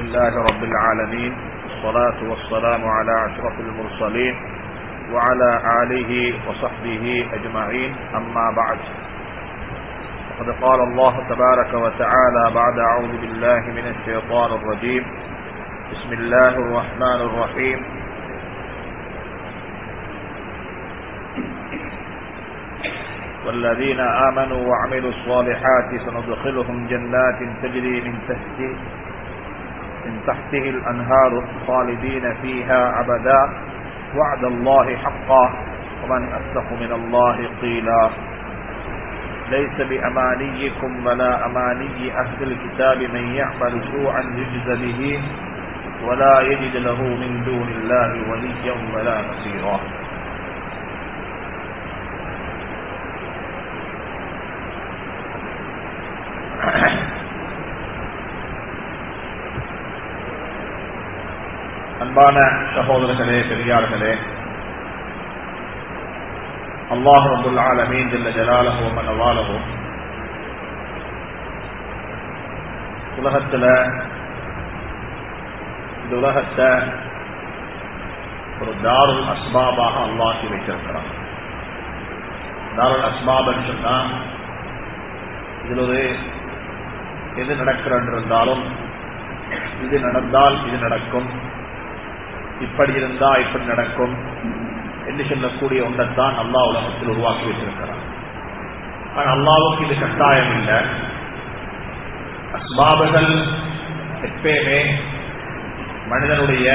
لله رب العالمين والصلاة والسلام على أشرف المرسلين وعلى آله وصحبه أجمعين أما بعد فقد قال الله تبارك وتعالى بعد أعوذ بالله من الشيطان الرجيم بسم الله الرحمن الرحيم والذين آمنوا وعملوا الصالحات سندخلهم جنات تجري من تحته من تحته الأنهار خالدين فيها أبدا وعد الله حقا ومن أصدق من الله قيلا ليس بأمانيكم ولا أماني أهل الكتاب من يعمل سوءا يجز به ولا يجد له من دون الله وليا ولا نصيرا அன்பான சகோதரர்களே பெரியார்களே அல்லாஹ் ரபுல் ஆலமீன் ஜல்ல ஜலாலஹு மனவாலஹு உலகத்துல இந்த உலகத்தை ஒரு தாருல் அஸ்பாபாக அல்லாஹி வைத்திருக்கிறான் தாருல் அஸ்பாப்னு சொன்னா இதுல ஒரு எது நடக்கிறது இருந்தாலும் இது நடந்தால் இது நடக்கும் இப்படி இருந்தா இப்படி நடக்கும் என்று சொல்லக்கூடிய ஒன்றைத்தான் அல்லா உலகத்தில் உருவாக்கி வைத்திருக்கிறார் ஆனால் அல்லாவுக்கு இது கட்டாயம் இல்லை அஸ்பாபுகள் எப்பயுமே மனிதனுடைய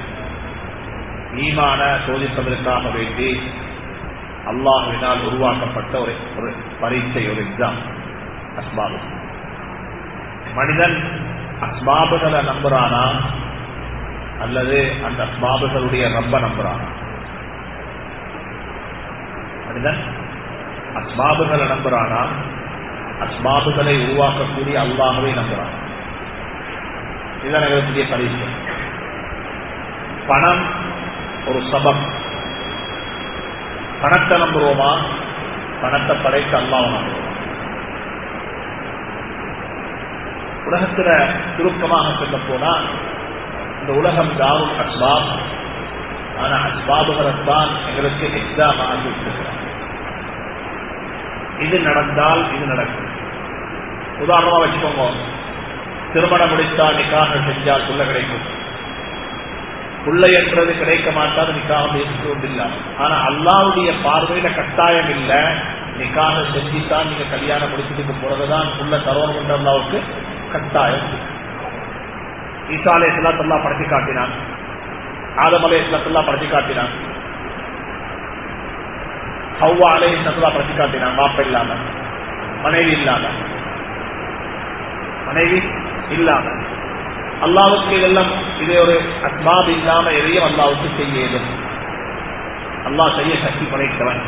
ஈமான சோதிப்பதற்காக வேண்டி அல்லாஹுவினால் உருவாக்கப்பட்ட ஒரு ஒரு பரீட்சை ஒரு எக்ஸாம் அஸ்பாபு மனிதன் அஸ்பாபுகளை நம்புறானா அல்லது அந்த அஸ்பாபுகளுடைய ரப்ப நம்புறானா மனிதன் அஸ்பாபுகளை நம்புறானா அஸ்பாபுகளை உருவாக்கக்கூடிய அல்லாஹவை நம்புறான் இதுதான் எங்களுடைய பரீட்சை பணம் ஒரு சபம் பணத்தை நம்புவோமா பணத்தை படைத்த அல்லாவை நம்புவோம் உலகத்துல சுருக்கமாக சொல்ல போனா இந்த உலகம் தாரும் அஸ்பாப் ஆனா அஸ்பாபுகளைத்தான் எங்களுக்கு எக்ஸாம் ஆரம்பிச்சிருக்கிறார் இது நடந்தால் இது நடக்கும் உதாரணமா வச்சுக்கோங்க திருமணம் முடித்தால் நிக்காக செஞ்சால் புள்ள கிடைக்கும் புள்ளை என்றது கிடைக்க மாட்டாது நிக்காக பேசுவதில்லை ஆனா அல்லாவுடைய பார்வையில கட்டாயம் இல்ல நிக்காக செஞ்சுதான் நீங்க கல்யாணம் முடிச்சுட்டு போறதுதான் புள்ள தரோணம் என்ற அல்லாவுக்கு கட்டாயம் ஈசா அலே இஸ்லாத்தல்லா படைச்சு காட்டினான் ஆதம் அலே இஸ்லாத்தல்லா படைச்சு காட்டினான் ஹவ்வா அலே இஸ்லாத்தல்லா படைச்சு காட்டினான் மாப்ப இல்லாம மனைவி இல்லாம மனைவி இல்லாம அல்லாவுக்கு இதெல்லாம் இதே ஒரு அஸ்மாப் இல்லாம எதையும் அல்லாவுக்கு செய்யலும் அல்லாஹ் செய்ய சக்தி படைத்தவன்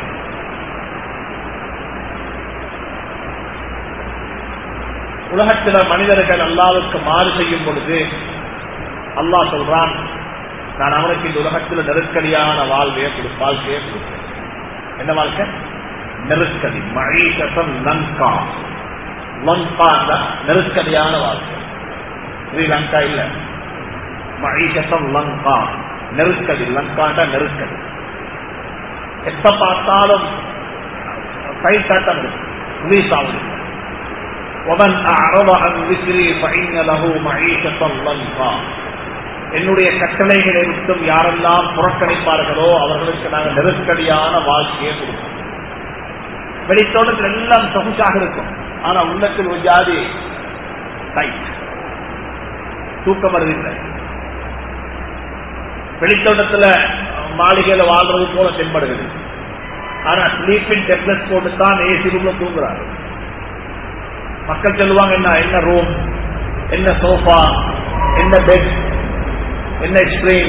உலகத்தில் மனிதர்கள் அல்லாவுக்கு மாறு செய்யும் பொழுது அல்லாஹ் சொல்றான் நான் அவனுக்கு இந்த உலகத்தில் நெருக்கடியான வாழ்வையை கொடு வாழ்க்கையை கொடுப்பேன் என்ன வாழ்க்கை நெருக்கடி மழீசம் லங்கா லங்கா நெருக்கடியான வாழ்க்கை ஸ்ரீலங்கா இல்ல மழீசம் லங்கா நெருக்கடி லங்காண்டா நெருக்கடி எப்ப பார்த்தாலும் கை காட்டம் இருக்கு ரிலீஸ் ஆகுது ومن أعرض عن ذكري فإن له معيشة ضنكا என்னுடைய கட்டளைகளை விட்டும் யாரெல்லாம் புறக்கணிப்பார்களோ அவர்களுக்கு நாங்கள் நெருக்கடியான வாழ்க்கையை கொடுப்போம் வெளித்தோட்டத்தில் எல்லாம் சொகுசாக இருக்கும் ஆனா உள்ளத்தில் ஒரு ஜாதி டைட் தூக்கம் வருதில்லை வெளித்தோட்டத்துல மாளிகையில வாழ்றது போல தென்படுகிறது ஆனா ஸ்லீப்பிங் டெப்லெட் போட்டு தான் ஏசி ரூம்ல தூங்குறாரு மக்கள் சொல்லுவாங்க என்ன என்ன ரூம் என்ன சோஃபா என்ன பெட் என்ன ஸ்கிரீன்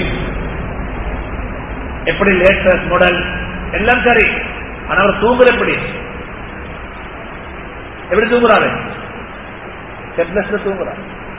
எப்படி லேட்டஸ்ட் மாடல் எல்லாம் சரி ஆனா அவர் தூங்குற எப்படி எப்படி தூங்குறாரு டெப்லெட்ல தூங்குறாரு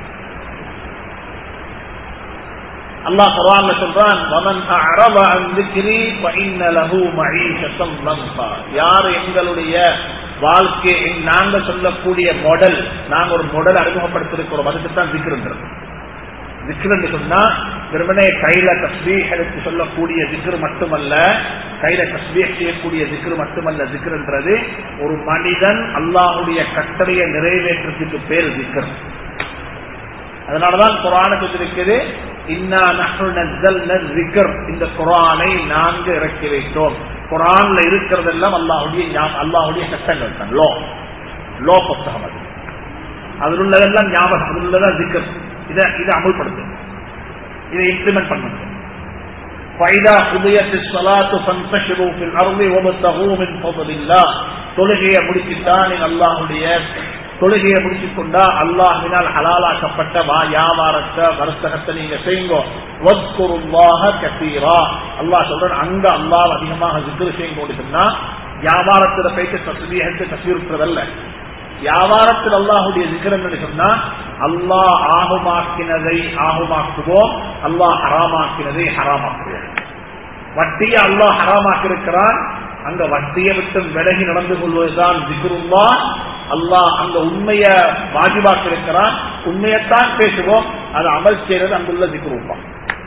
அல்லாஹ் குர்ஆன்ல சொல்றான் வமன் அஅரத அன் ذிக்ரி ஃபஇன்ன லஹு மஈஷத்தன் லன்ஃபா யார் எங்களுடைய வாழ்க்கை நாங்க சொல்லக்கூடிய மாடல் நாங்க ஒரு மாடல் அறிமுகப்படுத்திருக்கிறோம் அதுக்கு தான் திக்ருன்றது திக்ருன்னு சொன்னா வெறுமனே கையில தஸ்பீஹ் எடுத்து சொல்லக்கூடிய திக்ரு மட்டுமல்ல கையில தஸ்பீஹ் செய்யக்கூடிய திக்ரு மட்டுமல்ல திக்ருன்றது ஒரு மனிதன் அல்லாஹுடைய கட்டளையை நிறைவேற்றத்துக்கு பேர் திக்ர் அதனாலதான் குரான இருக்குது இன்னா நஹ்னு நஸ்ஸல்ன ذிக்ர் இந்த குரானை நான்கு இறக்கி வைத்தோம் குரான்ல இருக்கிறதெல்லாம் அல்லாஹ்வுடைய ஞா- அல்லாஹ்வுடைய சட்டங்கள் தான் லோ லோ புத்தகம் அது அதில் உள்ளதெல்லாம் ஞாபகம் அதில் உள்ளதான் திக்கர் இதை இதை அமல்படுத்து இதை இம்ப்ளிமெண்ட் பண்ணுங்க فَإِذَا قُضِيَتِ الصَّلَاةُ فَانْتَشِرُوا فِي الْأَرْضِ وَابْتَغُوا مِنْ فَضْلِ اللَّهِ தொழுகையை முடிச்சுட்டான் அல்லாஹுடைய தொழுகையை முடிச்சுக் கொண்டா அல்லாஹினால் ஹலாலாக்கப்பட்ட வா வியாபாரத்தை வர்த்தகத்தை நீங்க செய்யுங்க வத்குருல்லாஹ கசீரா அல்லாஹ் சொல்றான் அங்க அல்லாஹ் அதிகமாக ஜிக்ரு செய்யுங்க சொன்னா வியாபாரத்துல போயிட்டு தஸ்பீஹத்தை தஸ்வீருக்கிறதல்ல வியாபாரத்தில் அல்லாஹுடைய ஜிக்ரம் என்று சொன்னா அல்லாஹ் ஆகுமாக்கினதை ஆகுமாக்குவோம் அல்லாஹ் ஹராமாக்கினதை ஹராமாக்குவோம் வட்டியை அல்லாஹ் ஹராமாக்கி இருக்கிறான் அங்க வட்டியை விட்டு விலகி நடந்து கொள்வதுதான் ஜிக்ருல்லா அல்லாஹ் அங்க உண்மைய வாஜிபாக்கி இருக்கிறான் உண்மையத்தான் பேசுவோம் அது அமல் செய்யறது அங்குள்ள ஜிக்ருல்லா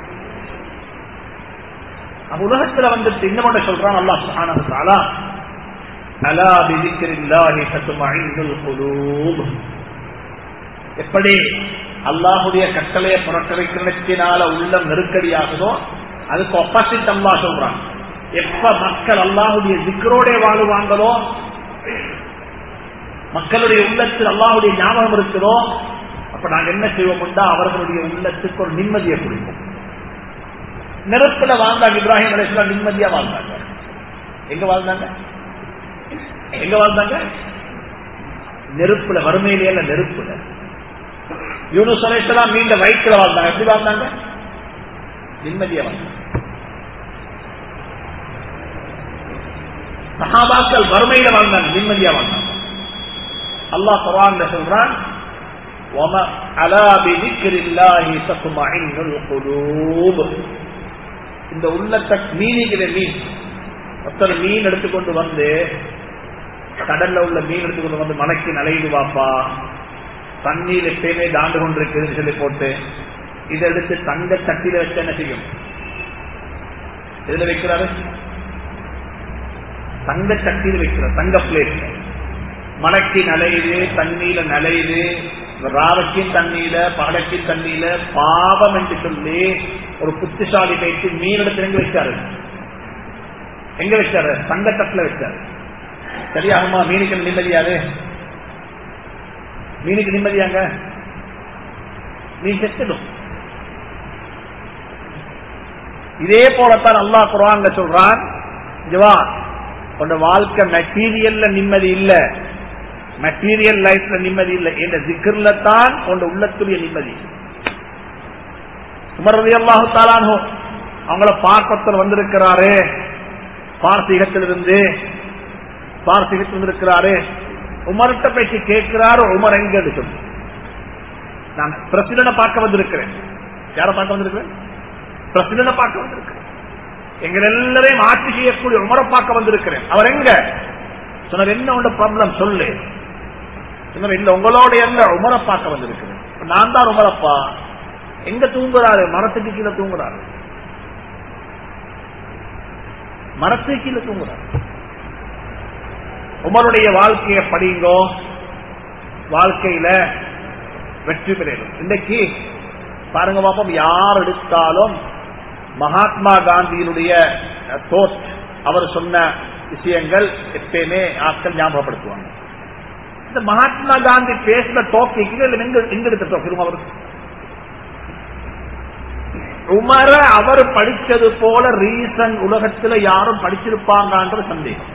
அப்ப உலகத்துல வந்துட்டு இன்னமோட சொல்றான் அல்லாஹ் சுப்ஹானஹு வ தஆலா அலா பிதிக்ரில்லாஹி தத்மஇன்னுல் குலூப் எப்படி அல்லாஹுடைய கட்டளையை புறக்கணிக்கிறதுனால உள்ளம் நெருக்கடியாகுதோ அதுக்கு ஒப்பாசிட் அல்லாஹ் சொல்றான் எப்ப மக்கள் அல்லாஹுடைய திக்ரோட வாழுவாங்களோ மக்களுடைய உள்ளத்தில் அல்லாஹுடைய ஞாபகம் இருக்குதோ அப்ப நாங்க என்ன செய்வோம்டா அவர்களுடைய உள்ளத்துக்கு ஒரு நிம்மதியை கொடுப்போம் நெருப்புல வாழ்ந்தாங்க இப்ராஹிம் அலைஹிஸ்ஸலாம் நிம்மதியா வாழ்ந்தாங்க எங்க வாழ்ந்தாங்க எங்க வாழ்ந்தாங்க நெருப்புல வறுமையிலே இல்ல நெருப்புல யூனுஸ் அலைஹிஸ்ஸலாம் மீண்ட வயிற்றுல வாழ்ந்தாங்க எப்படி வாழ்ந்தாங்க நிம்மதியா வாழ்ந்தாங்க சஹாபாக்கள் வறுமையில வாழ்ந்தாங்க நிம்மதியா வாழ்ந்தாங்க அல்லாஹ் குர்ஆன்ல சொல்றான் وَمَا عَلَى بِذِكْرِ اللَّهِ تَطْمَئِنُّ الْقُلُوبُ இந்த உள்ளத்தை மீனிக்கிற மீன் ஒருத்தர் மீன் எடுத்துக்கொண்டு வந்து கடல்ல உள்ள மீன் எடுத்துக்கொண்டு வந்து மலைக்கு நலையுது வாப்பா தண்ணீர் எப்பயுமே தாண்டு கொண்டிருக்குதுன்னு சொல்லி போட்டு இதை எடுத்து தங்க தட்டில வச்சு என்ன செய்யும் எதுல வைக்கிறாரு தங்க சட்டியில் வைக்கிற தங்க பிளேட் மலைக்கு நலையுது தண்ணீர நலையுது ராவக்கின் தண்ணீர பகலக்கின் தண்ணீர பாவம் என்று சொல்லி ஒரு புத்திசாலி வைத்து மீன் எடுத்து எங்க வச்சாரு எங்க வச்சாரு தங்க தட்டுல வச்சாரு சரியாகுமா மீனுக்கு நிம்மதியாது மீனுக்கு நிம்மதியாங்க மீன் செத்துடும் இதே போலத்தான் அல்லாஹ் குரான்ல சொல்றான் ஜவா உன்னோட வாழ்க்கை மெட்டீரியல்ல நிம்மதி இல்ல மெட்டீரியல் லைஃப்ல நிம்மதி இல்ல என்ற ஜிக்கர்ல தான் உன்னோட உள்ளத்துடைய நிம்மதி உமரதி அல்லாஹு தாலானோ அவங்கள பார்ப்பத்தில் வந்திருக்கிறாரு பார்த்திகத்திலிருந்து பார்த்திகத்தில் இருக்கிறாரு உமர்கிட்ட பேசி கேட்கிறாரு உமர் எங்க சொல்லு நான் பிரசிடனை பார்க்க வந்திருக்கிறேன் யார பார்க்க வந்திருக்கிறேன் பிரசிடனை பார்க்க வந்திருக்கிறேன் எங்கள் எல்லாரையும் ஆட்சி செய்யக்கூடிய உமரை பார்க்க வந்திருக்கிறேன் அவர் எங்க சொன்னார் என்ன உண்ட ப்ராப்ளம் சொல்லு சொன்னார் இல்ல உங்களோட எங்க உமரை பார்க்க வந்திருக்கிறேன் நான் தான் உமரப்பா எங்க தூங்குறாரு மரத்துக்கு கீழே தூங்குறாரு மரத்துக்கு கீழே தூங்குறாரு உமருடைய வாழ்க்கையை படிங்கோ வாழ்க்கையில வெற்றி பெறணும் இன்னைக்கு பாருங்க பாப்போம் யார் எடுத்தாலும் மகாத்மா காந்தியினுடைய தோஸ்ட் அவர் சொன்ன விஷயங்கள் எப்பயுமே ஆட்கள் ஞாபகப்படுத்துவாங்க இந்த மகாத்மா காந்தி பேசின டோப்பிக்கு எங்க எங்க எடுத்த டோப்பிக் அவர் உமர அவர் படிச்சது போல ரீசன் உலகத்துல யாரும் படிச்சிருப்பாங்கன்ற சந்தேகம்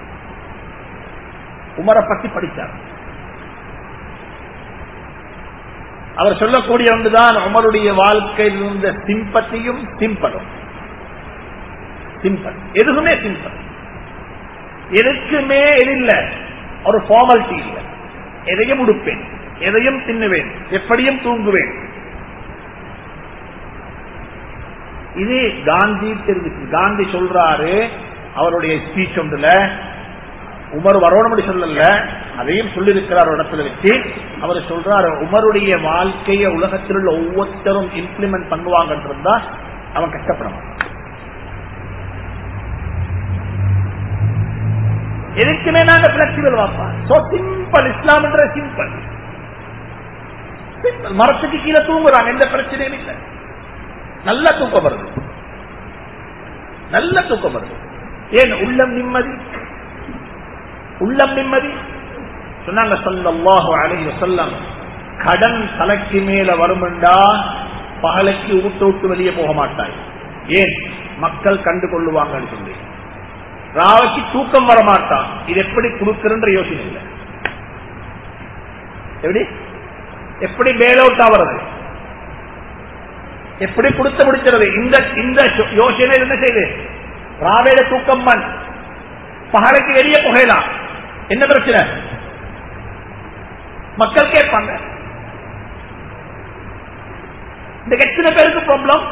உமரை பத்தி படிச்சார் அவர் சொல்லக்கூடிய ஒன்றுதான் உமருடைய வாழ்க்கையில் இருந்த சிம்பத்தியும் சிம்பலும் சிம்பிள் எதுவுமே சிம்பிள் எதுக்குமே எது இல்ல ஒரு ஃபார்மாலிட்டி இல்ல எதையும் உடுப்பேன் எதையும் தின்னுவேன் எப்படியும் தூங்குவேன் இது காந்தி தெரிவிச்சு காந்தி சொல்றாரு அவருடைய ஸ்பீச் ஒன்றுல உமர் வரணும் சொல்லல அதையும் சொல்லியிருக்கிறார் ஒரு இடத்துல வச்சு அவர் சொல்றாரு உமருடைய வாழ்க்கையை உலகத்தில் உள்ள ஒவ்வொருத்தரும் இம்ப்ளிமெண்ட் பண்ணுவாங்கன்னு இருந்தா அவன் கஷ்டப்பட மாட்டான் எதுக்குமே நாங்க பிளெக்சிபிள் வாப்பா சோ சிம்பிள் இஸ்லாம்ன்ற சிம்பிள் மரத்துக்கு கீழே தூங்குறாங்க எந்த பிரச்சனையும் இல்லை நல்ல தூக்கம் வருது நல்ல தூக்கம் வருது ஏன் உள்ளம் நிம்மதி உள்ளம் நிம்மதி சொன்னாங்க சொல்லல்லாஹு அலைஹி வஸல்லம் கடன் தலைக்கு மேல வருமெண்டா பகலைக்கு ஊட்டு விட்டு வெளியே போக மாட்டாய் ஏன் மக்கள் கண்டு கொள்ளுவாங்கன்னு சொல்லி ராவைக்கு தூக்கம் வர மாட்டான் இது எப்படி கொடுக்கிறன்ற யோசனை இல்லை எப்படி எப்படி மேல் அவுட் ஆகிறது எப்படி கொடுத்து முடிக்கிறது இந்த இந்த யோசனை என்ன செய்யுது ராவேல தூக்கம் மண் பகலைக்கு வெளியே புகையலாம் என்ன பிரச்சனை மக்கள் கேட்பாங்க இந்த எத்தனை பேருக்கு ப்ராப்ளம்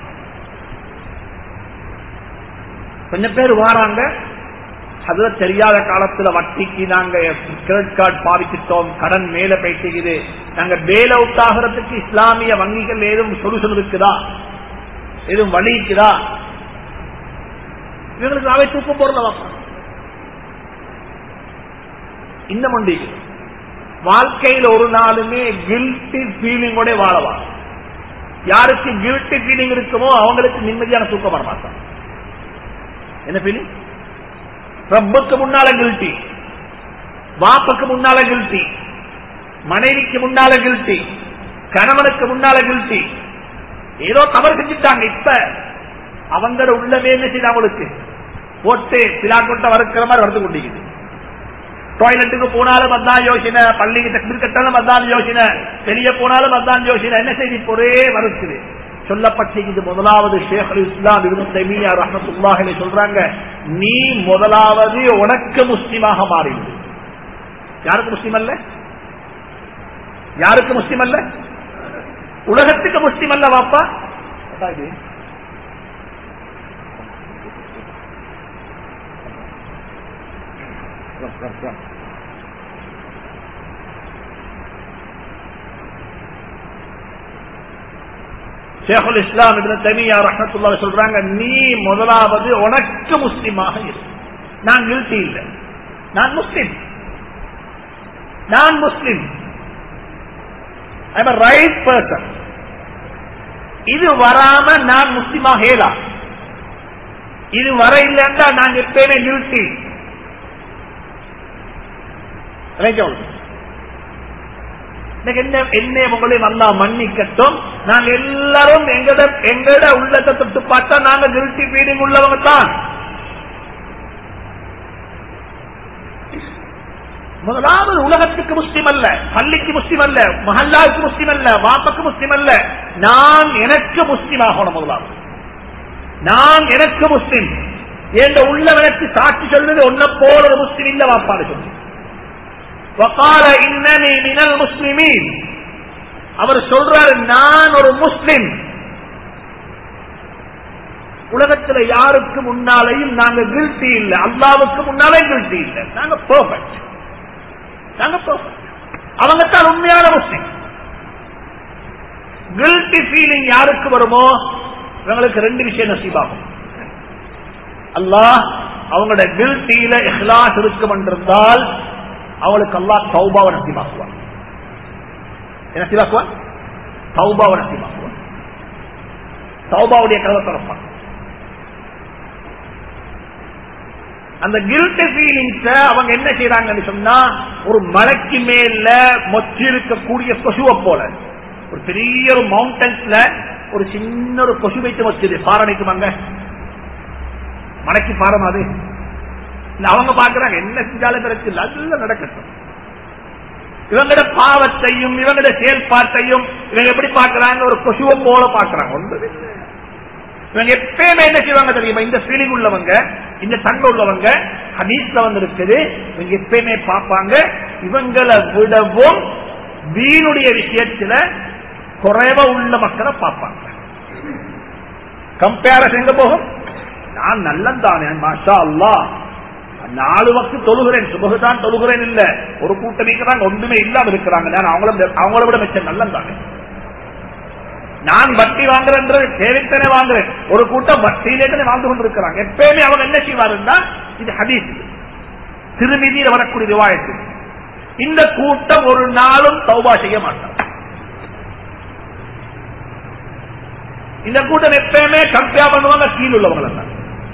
கொஞ்சம் பேர் வாராங்க அதுல தெரியாத காலத்துல வட்டிக்கு நாங்க கிரெடிட் கார்டு பாவிச்சிட்டோம் கடன் மேல போயிட்டு நாங்க பேல் அவுட் ஆகிறதுக்கு இஸ்லாமிய வங்கிகள் ஏதும் சொல்யூஷன் இருக்குதா எதுவும் வழி இருக்குதா இவங்களுக்கு அவை தூக்கம் பொருளை வைப்பாங்க இன்னும் ஒண்டி வாழ்க்கையில் ஒரு நாளுமே கில்ட்டி ஃபீலிங்கோட வாழவா யாருக்கு கில்ட்டி ஃபீலிங் இருக்குமோ அவங்களுக்கு நிம்மதியான தூக்கம் வர மாட்டான் என்ன ஃபீலிங் ரப்புக்கு முன்னால கில்ட்டி வாப்புக்கு முன்னால கில்ட்டி மனைவிக்கு முன்னால கில்ட்டி கணவனுக்கு முன்னால கில்ட்டி ஏதோ தவறு செஞ்சுட்டாங்க இப்ப அவங்களோட உள்ளமே என்ன செய்ய அவங்களுக்கு போட்டு பிலாக்கொட்ட வறுக்கிற மாதிரி வறுத்து கொண்டிருக்குது டாய்லெட்டுக்கு போனாலும் அதான் யோசனை பள்ளிக்கு தக்பீர் கட்டாலும் அதான் யோசனை வெளியே போனாலும் அதான் யோசனை என்ன செய்தி ஒரே வறுக்குது சொல்லப்பட்டிருக்கிறது முதலாவது ஷேக் இஸ்லாம் இவனு தெமியா ரஹமத்துல்லாஹிலே சொல்றாங்க நீ முதலாவது உனக்கு முஸ்லிமாக மாறிடு யாருக்கு முஸ்லிம் அல்ல யாருக்கு முஸ்லிம் அல்ல உலகத்துக்கு முஸ்லிம் அல்ல வாப்பா ஷேகுல் இஸ்லாம் இதுல தனியா ரஹத்துல்லா சொல்றாங்க நீ முதலாவது உனக்கு முஸ்லிமாக இரு நான் கில்ட்டி இல்லை நான் முஸ்லிம் நான் முஸ்லிம் ஐ ரைட் பர்சன் இது வராம நான் முஸ்லிமாக ஏதா இது வர இல்லைன்னா நான் எப்பயுமே கில்ட்டி என்ன உங்களையும் நல்லா மன்னிக்கட்டும் நாங்க எல்லாரும் எங்கட எங்கட உள்ளத்தை தொட்டு பார்த்தா நாங்க கில்ட்டி ஃபீலிங் உள்ளவங்க தான் முதலாவது உலகத்துக்கு முஸ்லிம் அல்ல பள்ளிக்கு முஸ்லிம் அல்ல மஹல்லாவுக்கு முஸ்லிம் அல்ல வாப்பக்கு முஸ்லிம் அல்ல நான் எனக்கு முஸ்லிம் ஆகணும் முதலாவது நான் எனக்கு முஸ்லிம் என்ற உள்ளவனுக்கு சாட்சி சொல்றது ஒன்ன போல ஒரு முஸ்லிம் இல்ல வாப்பாடு சொல்லு وقال انني من المسلمين அவர் சொல்றாரு நான் ஒரு முஸ்லிம் உலகத்துல யாருக்கு முன்னாலையும் நாங்க கில்ட்டி இல்ல அல்லாவுக்கு முன்னாலே கில்ட்டி இல்ல நாங்க பெர்ஃபெக்ட் நாங்க பெர்ஃபெக்ட் அவங்க தான் உண்மையான முஸ்லிம் கில்ட்டி ஃபீலிங் யாருக்கு வருமோ இவங்களுக்கு ரெண்டு விஷயம் நசீபாகும் அல்லாஹ் அவங்களோட கில்ட்டியில இஹ்லாஸ் இருக்கும் என்றிருந்தால் அவளுக்கு அல்லா தௌபாவை நசிமாக்குவான் என்ன சிவாக்குவான் தௌபாவை நசிமாக்குவான் தௌபாவுடைய கதவை திறப்பான் அந்த கில்ட் ஃபீலிங்ஸ அவங்க என்ன செய்யறாங்கன்னு சொன்னா ஒரு மலைக்கு மேல மொச்சி இருக்கக்கூடிய கொசுவை போல ஒரு பெரிய ஒரு மவுண்டன்ஸ்ல ஒரு சின்ன ஒரு கொசு வைத்து வச்சுது பாரணைக்குமாங்க மலைக்கு பாரம் அது அவங்க பாக்குறாங்க என்ன செஞ்சாலும் பிரச்சனை நல்ல நடக்கட்டும் இவங்களோட பாவத்தையும் இவங்களோட செயல்பாட்டையும் இவங்க எப்படி பாக்குறாங்க ஒரு கொசுவை போல பாக்குறாங்க ஒன்பது இவங்க எப்பயுமே என்ன செய்வாங்க தெரியுமா இந்த ஃபீலிங் உள்ளவங்க இந்த தன்மை உள்ளவங்க ஹதீஸ்ல வந்து இருக்குது இவங்க எப்பயுமே பார்ப்பாங்க இவங்களை விடவும் வீணுடைய விஷயத்துல குறைவா உள்ள மக்களை பார்ப்பாங்க கம்பேரஸ் எங்க போகும் நான் நல்லந்தானே மாஷா அல்லா நாலு வக்து தொழுகிறேன் சுபகுதான் தொழுகிறேன் இல்ல ஒரு கூட்டம் இருக்கிறாங்க ஒன்றுமே இல்லாம இருக்கிறாங்க நான் அவங்கள அவங்கள விட மிச்சம் நல்லம் தானே நான் வட்டி வாங்குறேன்றது தேவைத்தானே வாங்குறேன் ஒரு கூட்டம் வட்டியிலே வாழ்ந்து கொண்டிருக்கிறாங்க எப்பயுமே அவங்க என்ன செய்வாருன்னா இது ஹதீஸ் இது. திருமதியில் வரக்கூடிய ரிவாயத்து இந்த கூட்டம் ஒரு நாளும் தௌபா செய்ய மாட்டார் இந்த கூட்டம் எப்பயுமே கம்பேர் பண்ணுவாங்க கீழ் உள்ளவங்க எல்லாம்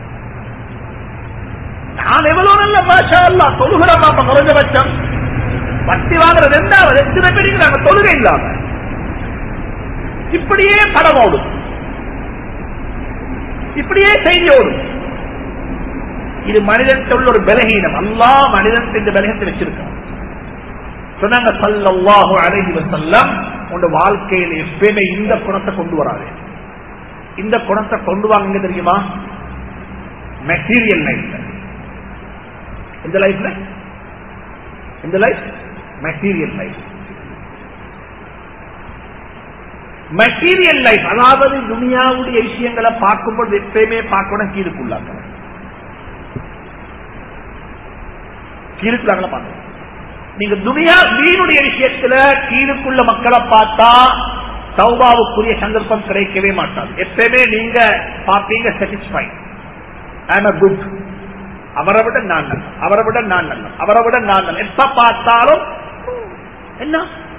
நான் எவ்வளவு நல்ல பாஷா அல்ல தொழுகிற பாப்பா குறைஞ்சபட்சம் வட்டி வாங்குறது ரெண்டாவது எத்தனை பேருக்கு நாங்க தொழுகை இல்லாம இப்படியே படம் ஓடும் இப்படியே செய்தி ஓடும் இது மனிதன் உள்ள ஒரு பலகீனம் அல்லா மனிதன் இந்த பலகீனத்தை வச்சிருக்கான் சொன்னாங்க சல்லல்லாஹு அலைஹி வஸல்லம் உங்க வாழ்க்கையில எப்பயுமே இந்த குணத்தை கொண்டு வராது இந்த குணத்தை கொண்டு வாங்க தெரியுமா மெட்டீரியல் லைஃப்ல இந்த லைஃப்ல இந்த life material life material life அதாவது துனியாவுடைய விஷயங்களை பார்க்கும்போது எப்பயுமே பார்க்கணும் கீழுக்குள்ளாங்க கீழுக்குள்ளாங்கள பார்க்கணும் நீங்க துனியா வீணுடைய விஷயத்துல கீழுக்குள்ள மக்களை பார்த்தா சௌபாவுக்குரிய சந்தர்ப்பம் கிடைக்கவே மாட்டாது எப்பயுமே நீங்க பார்ப்பீங்க சாட்டிஸ்பை ஐம் அ குட் அவரை விட நான் நல்ல அவரை விட நான் நல்ல அவரை விட நான் நல்ல எப்ப பார்த்தாலும் என்ன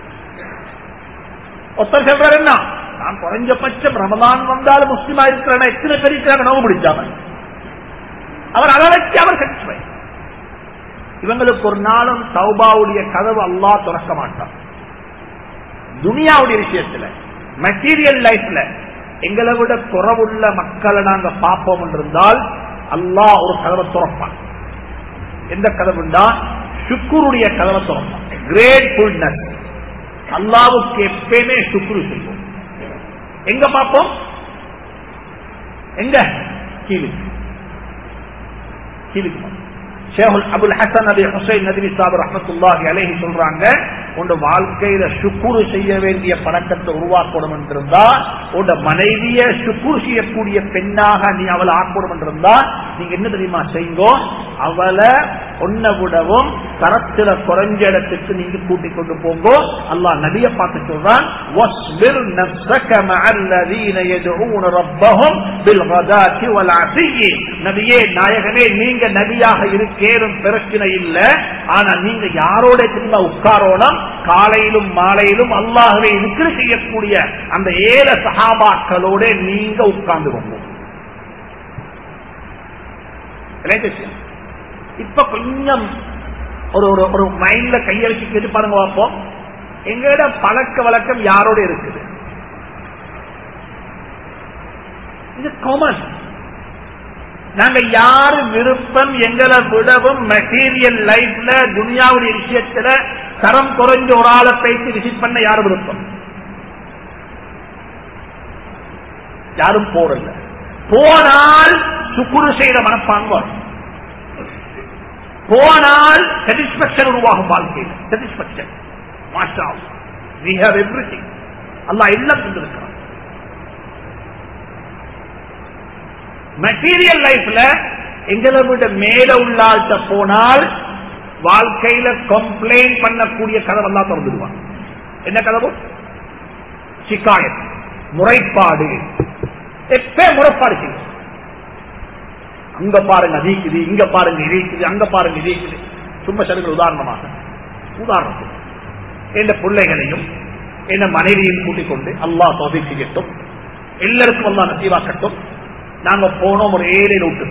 ஒருத்தர் சொல்றாரு என்ன நான் குறைஞ்சபட்சம் ரமதான் வந்தாலும் முஸ்லீமா இருக்கிறேன் எத்தனை பேர் இருக்கிறாங்க நோவு பிடிச்சாம அவர் அதை வச்சு அவர் சாட்டிஸ்பை இவங்களுக்கு ஒரு நாளும் சௌபாவுடைய கதவு அல்லா துறக்க மாட்டான் துனியாவுடைய விஷயத்துல மெட்டீரியல் லைஃப்ல எங்களை விட குறவுள்ள மக்களை நாங்க பார்ப்போம் என்றிருந்தால் அல்லாஹ் ஒரு கதவை துறப்பான் எந்த கதவுண்டா சுக்குருடைய கதவை துறப்பான் கிரேட்ஃபுல்னஸ் அல்லாவுக்கு எப்பயுமே சுக்குரு செய்வோம் எங்க பார்ப்போம் எங்க கீழே கீழுக்கு ஷேகுல் அபுல் ஹசன் அபி ஹுசைன் நதிரி சாபர் ரஹமத்துல்லாஹி அலைஹி சொல்றாங்க உங்க வாழ்க்கையில சுக்குரு செய்ய வேண்டிய பழக்கத்தை உருவாக்கணும் என்றிருந்தா உங்க மனைவிய சுக்குரு செய்யக்கூடிய பெண்ணாக நீ அவளை ஆக்கணும் என்றிருந்தா நீங்க என்ன தெரியுமா செய்யுங்கோ அவளை ஒன்ன விடவும் தரத்துல குறைஞ்ச இடத்துக்கு நீங்க கூட்டிக் கொண்டு போங்கோ அல்லாஹ் நபிய பார்த்து சொல்றான் وَاصْبِرْ نَفْسَكَ مَعَ الَّذِينَ يَدْعُونَ رَبَّهُمْ بِالْغَدَاةِ وَالْعَشِيِّ நபியே நாயகமே நீங்க நபியாக இருக்கேனும் பிரச்சனை இல்ல ஆனா நீங்க யாரோட திரும்ப உட்காரோணும் காலையிலும் மாலையிலும் அல்லாஹவே இருக்கிற செய்யக்கூடிய அந்த ஏழ சகாபாக்களோட நீங்க உட்கார்ந்து கொள்ளும் இப்ப கொஞ்சம் ஒரு ஒரு ஒரு மைண்ட்ல கைய வச்சு கேட்டு பாருங்க பார்ப்போம் எங்களோட பழக்க வழக்கம் யாரோட இருக்குது இது காமன் நாங்க யாரு விருப்பம் எங்களை விடவும் மெட்டீரியல் லைஃப்ல துனியாவுடைய விஷயத்துல தரம் குறைஞ்ச ஒரு ஆளை பேசி விசிட் பண்ண யாரு விருப்பம் யாரும் போறல போனால் சுக்குரு செய்த மனப்பாங்க வரும் போனால் சாட்டிஸ்பேக்ஷன் உருவாகும் வாழ்க்கையில் சாட்டிஸ்பேக்ஷன் மாஷா வி ஹவ் எவ்ரி திங் அல்லா எல்லாம் தந்திருக்கிறான் மெட்டீரியல் லைஃப்ல எங்களை விட மேல உள்ள ஆள்கிட்ட போனால் வாழ்க்கையில கம்ப்ளைண்ட் பண்ணக்கூடிய கதவெல்லாம் திறந்துடுவான் என்ன கதவு சிக்காயத் முறைப்பாடு எப்ப முறைப்பாடு செய்யும் அங்க பாருங்க அதிக்குது இங்க பாருங்க இறைக்குது அங்க பாருங்க இறைக்குது சும்மா சொல்லுங்க உதாரணமாக உதாரணத்துக்கு எந்த பிள்ளைகளையும் என்ன மனைவியையும் கூட்டிக் கொண்டு அல்லாஹ் தொகை செய்யட்டும் எல்லாருக்கும் அல்லா நசீவாக்கட்டும் நாங்க போனோம் ஒரு ஏழை நோட்டுக்கு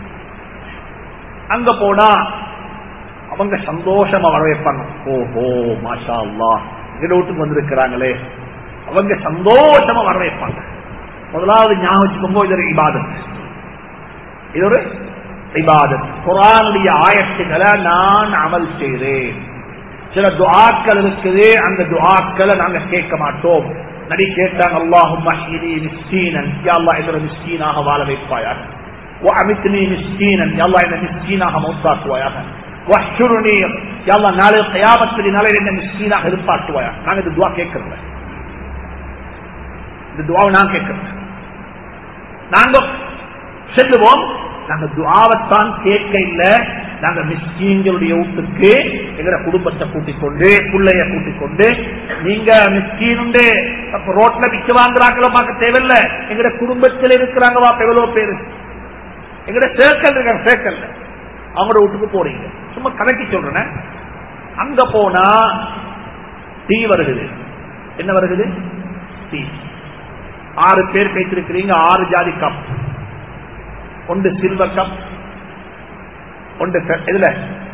அங்க போனா அவங்க சந்தோஷமா வரவேற்பாங்க ஓஹோ மாஷா அல்லா எங்க வீட்டுக்கு வந்திருக்கிறாங்களே அவங்க சந்தோஷமா வரவேற்பாங்க முதலாவது ஞாபகம் வச்சுக்கோங்க இது ஒரு இபாதத் இது ஒரு இபாதத் குரானுடைய ஆயத்துக்களை நான் அமல் செய்கிறேன் சில துஆக்கள் இருக்குது அந்த துஆக்களை நாங்க கேட்க மாட்டோம் நடி கேட்டாங்க அல்லாஹும் மிஸ்கீனன் அல்லாஹ் என்னோட மிஸ்கீனாக வாழ வைப்பாயாக وأمتني مسكينا يا الله إن مسكينا موتاك وياها واحشرني يا الله நாளை கியாமத்தில் நாளை என்ன மிஸ்கீனாக இருப்பாட்டுவாயா நாங்க இந்த துவா கேட்கறோம் இந்த துவாவை நான் கேட்கிறேன் நாங்க செல்லுவோம் நாங்க துவாவைத்தான் கேட்க இல்ல நாங்க மிஸ்கீன்களுடைய வீட்டுக்கு எங்கட குடும்பத்தை கூட்டிக் கொண்டு பிள்ளைய கூட்டிக் கொண்டு நீங்க மிஸ்கீனுண்டு அப்ப ரோட்ல விக்க வாங்குறாங்களோ பார்க்க தேவையில்ல எங்கட குடும்பத்தில் இருக்கிறாங்க வா எவ்வளவு பேரு எங்கட சேர்க்கல் இருக்காங்க சேர்க்கல்ல அவங்களோட வீட்டுக்கு போறீங்க சும்மா கணக்கி சொல்றேன் அங்க போனா டீ வருகுது என்ன வருகுது டீ ஆறு பேர் பேசிருக்கிறீங்க ஆறு ஜாதி கப் ஒன்று சில்வர் கப் ஒன்று fe- இதுல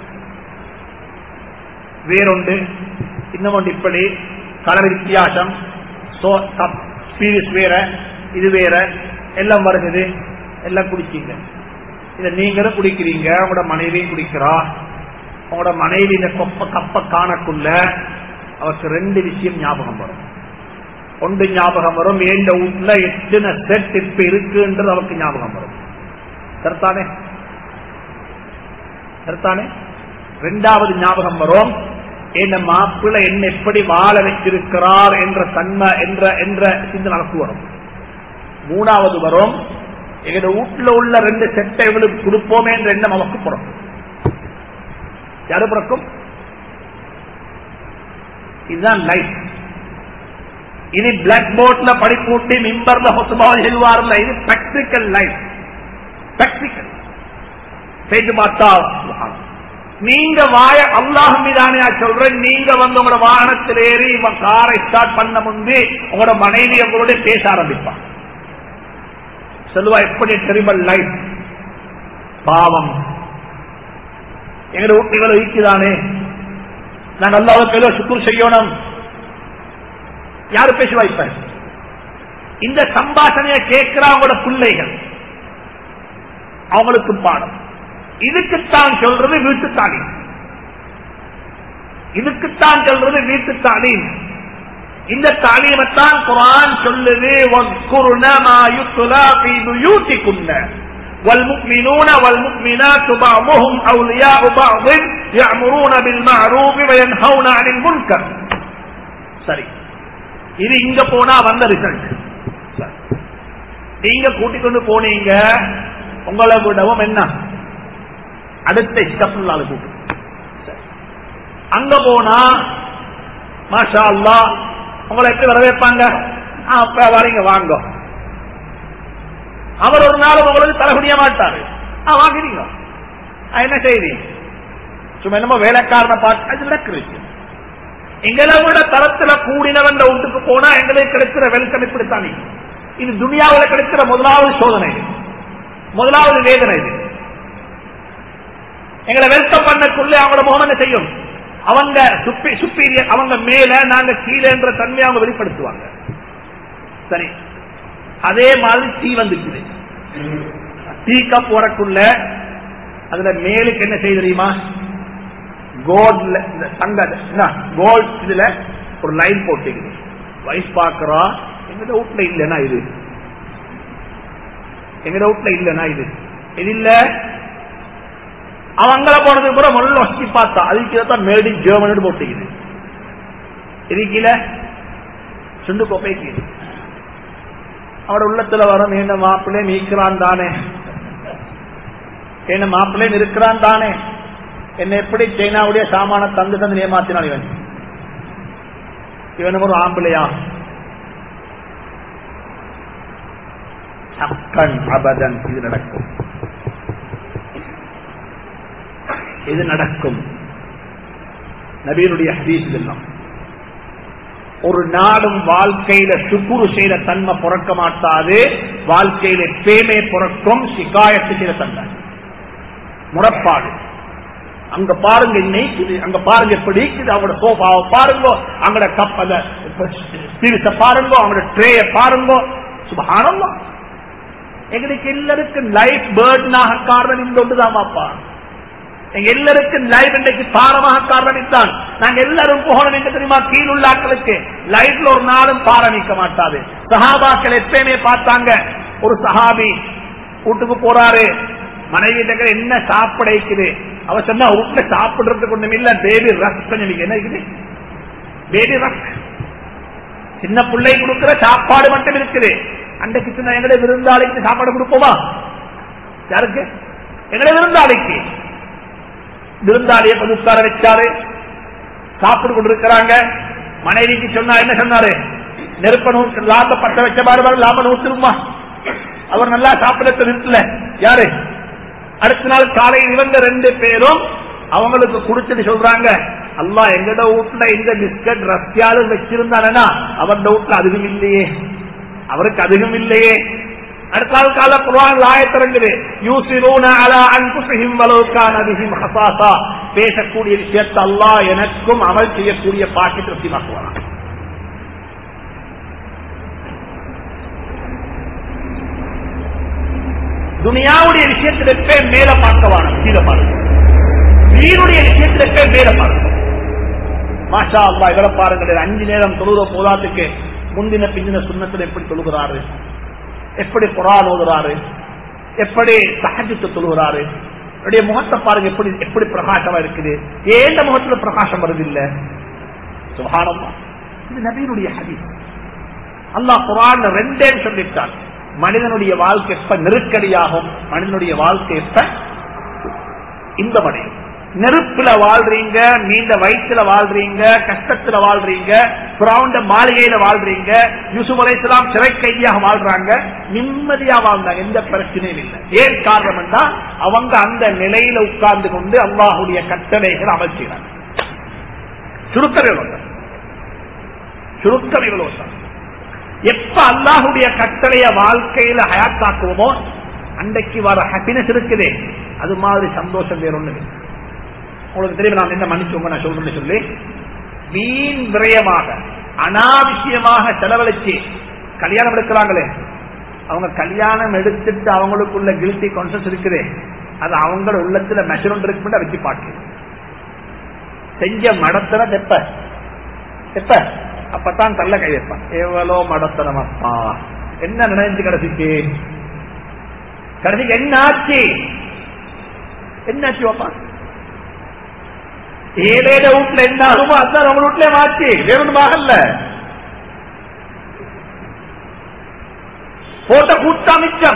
வேறொன்று இன்னும் ஒன்று இப்படி கலர் வித்தியாசம் சோ கப் சீரிஸ் வேற இது வேற எல்லாம் வருகுது எல்லாம் குடிச்சீங்க இத நீங்களும் குடிக்கிறீங்க உங்களோட மனைவியும் குடிக்கிறா உங்களோட மனைவி இந்த கொப்ப கப்ப காணக்குள்ள அவருக்கு ரெண்டு விஷயம் ஞாபகம் வரும் ஒன்று ஞாபகம் வரும் ஏண்ட வீட்டுல எத்தனை செட் இப்ப இருக்குன்றது அவருக்கு ஞாபகம் வரும் சரித்தானே சரித்தானே ரெண்டாவது ஞாபகம் வரும் என்ன மாப்பிள்ளை என்ன எப்படி வாழ வச்சிருக்கிறார் என்ற தன்மை என்ற என்ற சிந்தனை நமக்கு வரும் மூணாவது வரும் எங்க வீட்டுல உள்ள ரெண்டு செட்டை இவளுக்கு கொடுப்போமே என்ற எண்ணம் அவருக்கு பிறக்கும் யாரு பிறக்கும் இதுதான் லைஃப் இது பிளாக் போர்ட்ல படிப்பூட்டி மிம்பர்ல ஹொசுபாவில் எழுவார்ல இது பிராக்டிக்கல் லைஃப் பிராக்டிக்கல் செய்து பார்த்தா சுப்ஹான். நீங்க வாய அல்லாஹ் மீதானே சொல்றேன் நீங்க வந்து உங்களோட வாகனத்தில் ஏறி இவன் காரை ஸ்டார்ட் பண்ண முன்பு உங்களோட மனைவி உங்களோட பேச ஆரம்பிப்பான் சொல்லுவா எப்படி டெரிபல் லைஃப் பாவம் எங்கட வீட்டுகளை இருக்குதானே நான் அல்லாவுக்கு ஏதோ சுக்குர் செய்யணும் யாரு பேசி வைப்ப இந்த சம்பாஷணையை கேட்கிற அவங்களோட பிள்ளைகள் அவங்களுக்கு பாடம் இதுக்குத்தான் சொல்றது வீட்டு தாலீம் இதுக்குத்தான் சொல்றது வீட்டு தாலீம் இந்த தாலீமத்தான் குரான் சொல்லுது وَاذْكُرْنَ مَا يُتْلَى فِي بُيُوتِكُنَّ والمؤمنون والمؤمنات بعضهم أولياء بعض يأمرون بالمعروف وينهون عن المنكر சரி இது இங்க போனா வந்த ரிசல்ட் நீங்க கூட்டிக் கொண்டு போனீங்க உங்களை விடவும் என்ன அடுத்த ஸ்டெப் கூட்டு அங்க போனா மாஷா அல்லா உங்களை எப்படி வரவேற்பாங்க ஆ, அப்ப வரீங்க வாங்க அவர் ஒரு நாள் உங்களுக்கு தரகுடிய மாட்டாரு ஆ வாங்கிறீங்க ஆ, என்ன செய்தி சும்மா என்னமோ வேலைக்காரனை பார்த்து அது நடக்குது எங்களை விட தரத்துல கூடினவன் வீட்டுக்கு போனா எங்களுக்கு கிடைக்கிற வெல்கம் இப்படித்தான் இது. இது துனியாவில் கிடைக்கிற முதலாவது சோதனை இது. முதலாவது வேதனை இது எங்களை வெல்கம் பண்ணக்குள்ளே அவங்களோட முகம் என்ன செய்யும் அவங்க சுப்பீரியர் அவங்க மேல நாங்க கீழே என்ற தன்மையை அவங்க வெளிப்படுத்துவாங்க சரி அதே மாதிரி டீ வந்துக்குது டீ கப் வரக்குள்ள அதுல மேலுக்கு என்ன செய்ய தெரியுமா கோல்ட்ல இந்த தங்க கோல்ட் இதுல ஒரு லைன் போட்டுக்குது வயசு பாக்குறா எங்க வீட்டுல இல்லைன்னா இது எங்க வீட்டுல இல்லைன்னா இது இது இல்ல அவங்கள போனதுக்கு கூட முதல்ல வச்சு பார்த்தா அதுக்கு தான் மேட் இன் ஜெர்மனி போட்டுக்குது இருக்கீல சுண்டு கோப்பைக்கு அவட உள்ளத்துல வரும் என்ன மாப்பிள்ளை நீக்கிறான் தானே என்ன மாப்பிள்ளை இருக்கிறான் தானே என்ன எப்படி சைனாவுடைய சாமான தந்து தந்து ஏமாத்தினான் இவன் இவனும் ஒரு ஆம்பிளையா சக்கன் அபதன் இது நடக்கும் இது நடக்கும் நபியினுடைய ஹதீஸ் இதெல்லாம் ஒரு நாடும் வாழ்க்கையில சுக்குரு செய்த தன்மை பிறக்க மாட்டாது வாழ்க்கையில பேமே பிறக்கும் சிகாயத்து செய்த தன்மை முறப்பாடு அங்க பாருங்க இன்னைக்கு அங்க பாருங்க எப்படி இருக்குது அவங்களோட சோஃபாவை பாருங்க அவங்களோட கப் அத சீரிஸ பாருங்க அவங்களோட ட்ரேய பாருங்க சுபகானமா எங்களுக்கு எல்லாருக்கும் லைஃப் பேர்டனாக காரணம் இந்த ஒன்றுதான் பாப்பா எங்க எல்லாருக்கும் லைஃப் இன்றைக்கு பாரமாக காரணமித்தான் நாங்க எல்லாரும் போகணும் என்று தெரியுமா கீழுள்ள ஆட்களுக்கு லைஃப்ல ஒரு நாளும் பாரமிக்க மாட்டாது சஹாபாக்கள் எப்பயுமே பார்த்தாங்க ஒரு சஹாபி வீட்டுக்கு போறாரு மனைவி கிட்ட என்ன சாப்பிட இருக்குது அவ சொன்னா வீட்டுல சாப்பிடுறதுக்கு ஒண்ணும் இல்ல பேபி ரஸ் கொஞ்சம் என்ன இருக்குது பேபி ரஸ் சின்ன பிள்ளை கொடுக்கிற சாப்பாடு மட்டும் இருக்குது அன்றைக்கு சின்ன எங்கடைய விருந்தாளிக்கு சாப்பாடு கொடுப்போமா யாருக்கு எங்கடைய விருந்தாளிக்கு விருந்தாளியை கொஞ்சம் உட்கார வச்சாரு சாப்பிட்டு கொண்டிருக்கிறாங்க மனைவிக்கு சொன்னா என்ன சொன்னாரு நெருப்ப நூற்று லாப பட்ட வச்ச பாடு லாப நூற்றுமா அவர் நல்லா சாப்பிடத்த நிறுத்தல யாரு அடுத்த நாள் காலையில் இவங்க ரெண்டு பேரும் அவங்களுக்கு குடிச்சிட்டு சொல்றாங்க அல்லா எங்கட வீட்டுல இந்த பிஸ்கட் ரஸ்யாலும் வச்சிருந்தானா அவன் வீட்டுல அதிகம் இல்லையே அவருக்கு அதிகம் இல்லையே அடுத்த நாள் கால குரான் ஆயத்திறங்குது யூசிரூன அலா அன்புசிஹிம் வலவுக்கான அதிகம் ஹசாசா பேசக்கூடிய விஷயத்தை அல்லாஹ் எனக்கும் அமல் செய்யக்கூடிய பாக்கி திருப்திமாக்குவான் துனியாவுடைய விஷயத்தில் எப்பே மேல பார்க்கவான கீழே பாருங்க நீருடைய விஷயத்தில் எப்பே மேல பார்க்க மாஷா அல்லா இவரை பாருங்கள் அஞ்சு நேரம் தொழுத போதாத்துக்கு முந்தின பிந்தின சுண்ணத்தில் எப்படி தொழுகிறாரு எப்படி குரான் ஓதுறாரு எப்படி சகஜத்தை தொழுகிறாரு அவருடைய முகத்தை பாருங்க எப்படி எப்படி பிரகாசமா இருக்குது ஏந்த முகத்துல பிரகாசம் வருது இல்ல சுகானமா இது நபீனுடைய ஹதீஸ் அல்லாஹ் குரான் ரெண்டே சொல்லிட்டான் மனிதனுடைய வாழ்க்கை எப்ப நெருக்கடியாகும் மனிதனுடைய வாழ்க்கை எப்ப இன்பமடையும் நெருப்புல வாழ்றீங்க நீண்ட வயிற்றுல வாழ்றீங்க கஷ்டத்துல வாழ்றீங்க புறாண்ட மாளிகையில வாழ்றீங்க யூசுப் அலைசலாம் சிறை கைதியாக வாழ்றாங்க நிம்மதியா வாழ்ந்தாங்க எந்த பிரச்சனையும் இல்லை ஏன் காரணம் அவங்க அந்த நிலையில உட்கார்ந்து கொண்டு அல்லாஹுடைய கட்டளைகள் அமல் செய்யறாங்க சுருக்கம் எவ்வளவு சுருக்கம் எவ்வளவு எப்ப அல்லாஹுடைய கட்டளைய வாழ்க்கையில ஹயாத்தாக்குவோமோ அன்றைக்கு வர ஹாப்பினஸ் இருக்குதே அது மாதிரி சந்தோஷம் வேற ஒண்ணு உங்களுக்கு தெரியும் நான் என்ன மன்னிச்சுங்க நான் சொல்றேன்னு சொல்லி வீண் விரயமாக அனாவசியமாக செலவழிச்சு கல்யாணம் எடுக்கிறாங்களே அவங்க கல்யாணம் எடுத்துட்டு அவங்களுக்குள்ள கில்ட்டி கான்சஸ் இருக்குது அது அவங்க உள்ளத்துல மெஷர் இருக்கு வச்சு பாக்கு செஞ்ச மடத்தன தெப்ப தெப்ப அப்பதான் தள்ள கை வைப்பான் எவ்வளோ மடத்தனம் அப்பா என்ன நினைச்சு கடைசிக்கு கடைசிக்கு என்ன ஆச்சு என்ன ஆச்சு பாப்பா ஏழேட வீட்டுல என்ன ஆகுமோ அதுதான் அவங்க வீட்டுல மாச்சு வேறொன்றுமாகல போட்ட கூட்டா மிச்சம்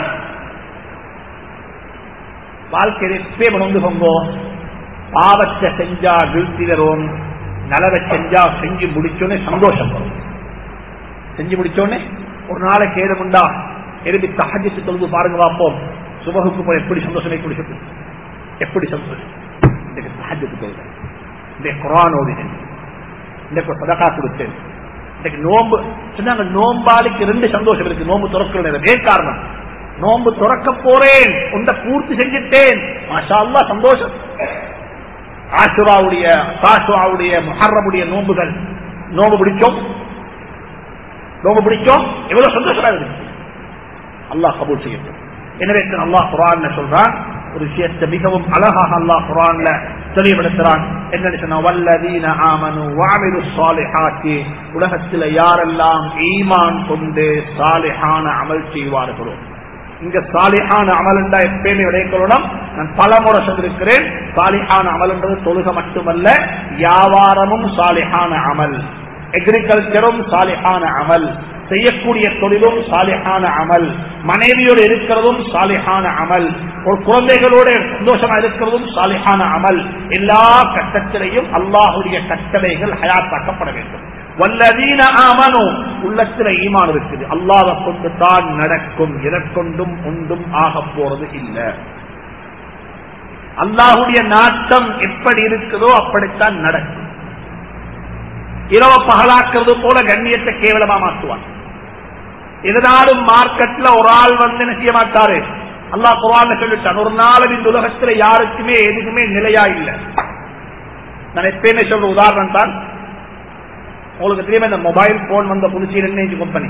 வாழ்க்கையில எப்பே உணர்ந்து கொங்கோ பாவத்தை செஞ்சா வீழ்த்தி வரும் நலவை செஞ்சா செஞ்சு முடிச்சோன்னே சந்தோஷம் வரும் செஞ்சு முடிச்சோன்னே ஒரு நாளைக்கு ஏழுமுண்டா எழுதி தகஜித்து தொழுது பாருங்க பார்ப்போம் சுபகுக்கு போய் எப்படி சந்தோஷமே குடிச்சு எப்படி சந்தோஷம் இன்னைக்கு தகஜத்து தொழுது இன்றைக்கு குரான் ஓதினேன் இன்றைக்கு ஒரு சதகா கொடுத்தேன் இன்றைக்கு நோம்பு சொன்னாங்க நோம்பாளிக்கு ரெண்டு சந்தோஷம் இருக்கு நோம்பு துறக்கிற நேரம் ஏன் காரணம் நோம்பு துறக்க போறேன் உண்ட பூர்த்தி செஞ்சுட்டேன் மாஷா அல்லா சந்தோஷம் ஆசுராவுடைய சாசுராவுடைய முஹர்ரமுடைய நோம்புகள் நோம்பு பிடிச்சோம் நோம்பு பிடிச்சோம் எவ்வளவு சந்தோஷமா இருக்கு அல்லாஹ் கபூல் செய்யட்டும் எனவே அல்லாஹ் குரான் சொல்றான் ஒரு விஷயத்தை மிகவும் அழகாக அல்லாஹ் குரான்ல தெளிவுபடுத்துறான் என்னன்னு சொன்னா வல்லதீன ஆமனு வாமிரு சாலிஹாத்தி உலகத்தில் யாரெல்லாம் ஈமான் கொண்டு சாலிஹான அமல் செய்வார்களோ இங்க சாலிஹான அமல் என்றா எப்பயுமே விடைக்கொள்ளணும் நான் பல முறை சொல்லிருக்கிறேன் சாலிஹான அமல் என்றது தொழுக மட்டுமல்ல வியாபாரமும் சாலிஹான அமல் எக்ரிகல்ச்சரும் சாலிஹான அமல் செய்யக்கூடிய தொழிலும் சாலிஹான அமல் மனைவியோடு இருக்கிறதும் சாலிஹான அமல் ஒரு குழந்தைகளோட சந்தோஷமா இருக்கிறதும் சாலிஹான அமல் எல்லா கட்டத்திலையும் அல்லாஹுடைய கட்டளைகள் ஹயாத்தாக்கப்பட வேண்டும் வல்லதீன ஆமனோ உள்ளத்துல ஈமான் இருக்குது அல்லாத கொண்டு தான் நடக்கும் எதற்கொண்டும் ஒன்றும் ஆக போறது இல்ல அல்லாஹுடைய நாட்டம் எப்படி இருக்குதோ அப்படித்தான் நடக்கும் இரவ பகலாக்குறது போல கண்ணியத்தை கேவலமா மாற்றுவான் இதனாலும் மார்க்கெட்ல ஒரு ஆள் வந்து என்ன செய்ய மாட்டாரு அல்லா குரான் சொல்லிட்டான் ஒரு நாள் இந்த உலகத்துல யாருக்குமே எதுக்குமே நிலையா இல்லை நான் எப்பயுமே சொல்ற உதாரணம் தான் உங்களுக்கு தெரியுமா இந்த மொபைல் போன் வந்த புதுச்சி என்ன கம்பெனி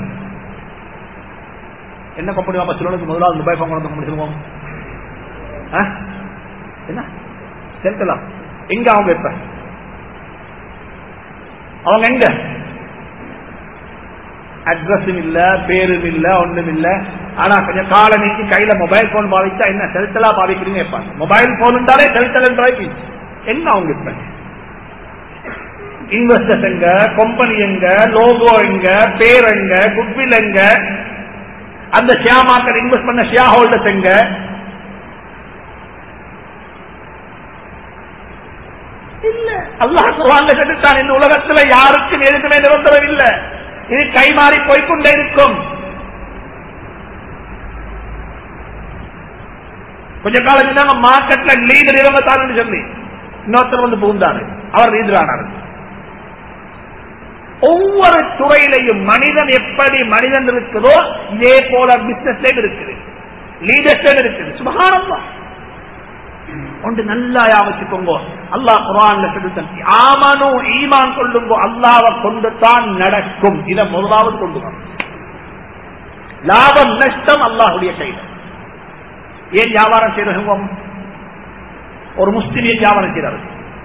என்ன கம்பெனி வாப்பா சிலருக்கு முதலாவது மொபைல் போன் கொண்டு கம்பெனி சொல்லுவோம் என்ன செலுத்தலாம் எங்க அவங்க இப்ப அவங்க எங்க அட்ரஸும் இல்ல பேரும் இல்ல ஒண்ணும் இல்ல ஆனா கொஞ்சம் கால நீக்கி கையில மொபைல் போன் பாவிச்சா என்ன செலுத்தலா பாவிக்கிறீங்க இருப்பாங்க மொபைல் போன் இருந்தாலே செலுத்தல் என்றாய் என்ன அவங்க இப்ப இன்வெஸ்டர்ஸ் எங்க கம்பெனி எங்க லோகோ எங்க பேர் எங்க குட்வில் எங்க அந்த ஷேர் மார்க்கெட் இன்வெஸ்ட் பண்ண ஷேர் ஹோல்டர்ஸ் எங்க இல்ல அல்லாஹ் குர்ஆன்ல சொல்லிட்டான் இந்த உலகத்துல யாருக்கும் எதுக்குமே நிரந்தரம் இல்ல இது கைமாறி போய்க்கொண்டே இருக்கும் கொஞ்ச காலம் சொன்னாங்க மார்க்கெட்ல லீடர் இருபத்தாறுன்னு சொல்லி இன்னொருத்தர் வந்து புகுந்தாரு அவர் லீடர் ஆனார் ஒவ்வொரு துறையிலையும் மனிதன் எப்படி மனிதன் இருக்குதோ இதே போல பிசினஸ் இருக்குது லீடர்ஷிப் இருக்குது சுபகானந்தம் ஒன்று நல்லா யாவச்சுக்கோங்க அல்லாஹ் குரான்ல சொல்லி ஆமனோ ஈமான் கொள்ளுங்கோ அல்லாவை கொண்டு தான் நடக்கும் இதை முதலாவது கொண்டு வரும் லாபம் நஷ்டம் அல்லாஹுடைய கையில் ஏன் வியாபாரம் செய்யறோம் ஒரு முஸ்லிம் ஏன் வியாபாரம் செய்யறாரு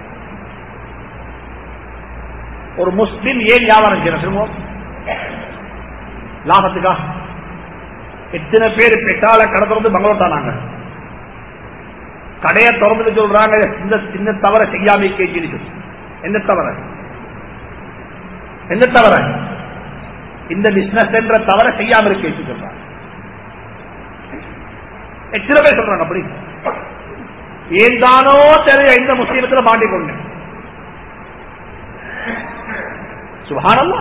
ஒரு முஸ்லிம் ஏன் வியாபாரம் செய்யறோம் லாபத்துக்கா எத்தனை பேர் பெட்டால கடை திறந்து பங்களோட்டானாங்க கடையை திறந்து சொல்றாங்க இந்த சின்ன தவற செய்யாம கேட்டு என்ன தவற என்ன தவற இந்த பிசினஸ் என்ற தவற செய்யாம இருக்க சொல்றாங்க எத்தனை பேர் சொல்றாங்க அப்படி ஏன் தானோ தெரிய இந்த முஸ்லீமத்துல மாட்டிக்கொண்டேன் சுகானம்மா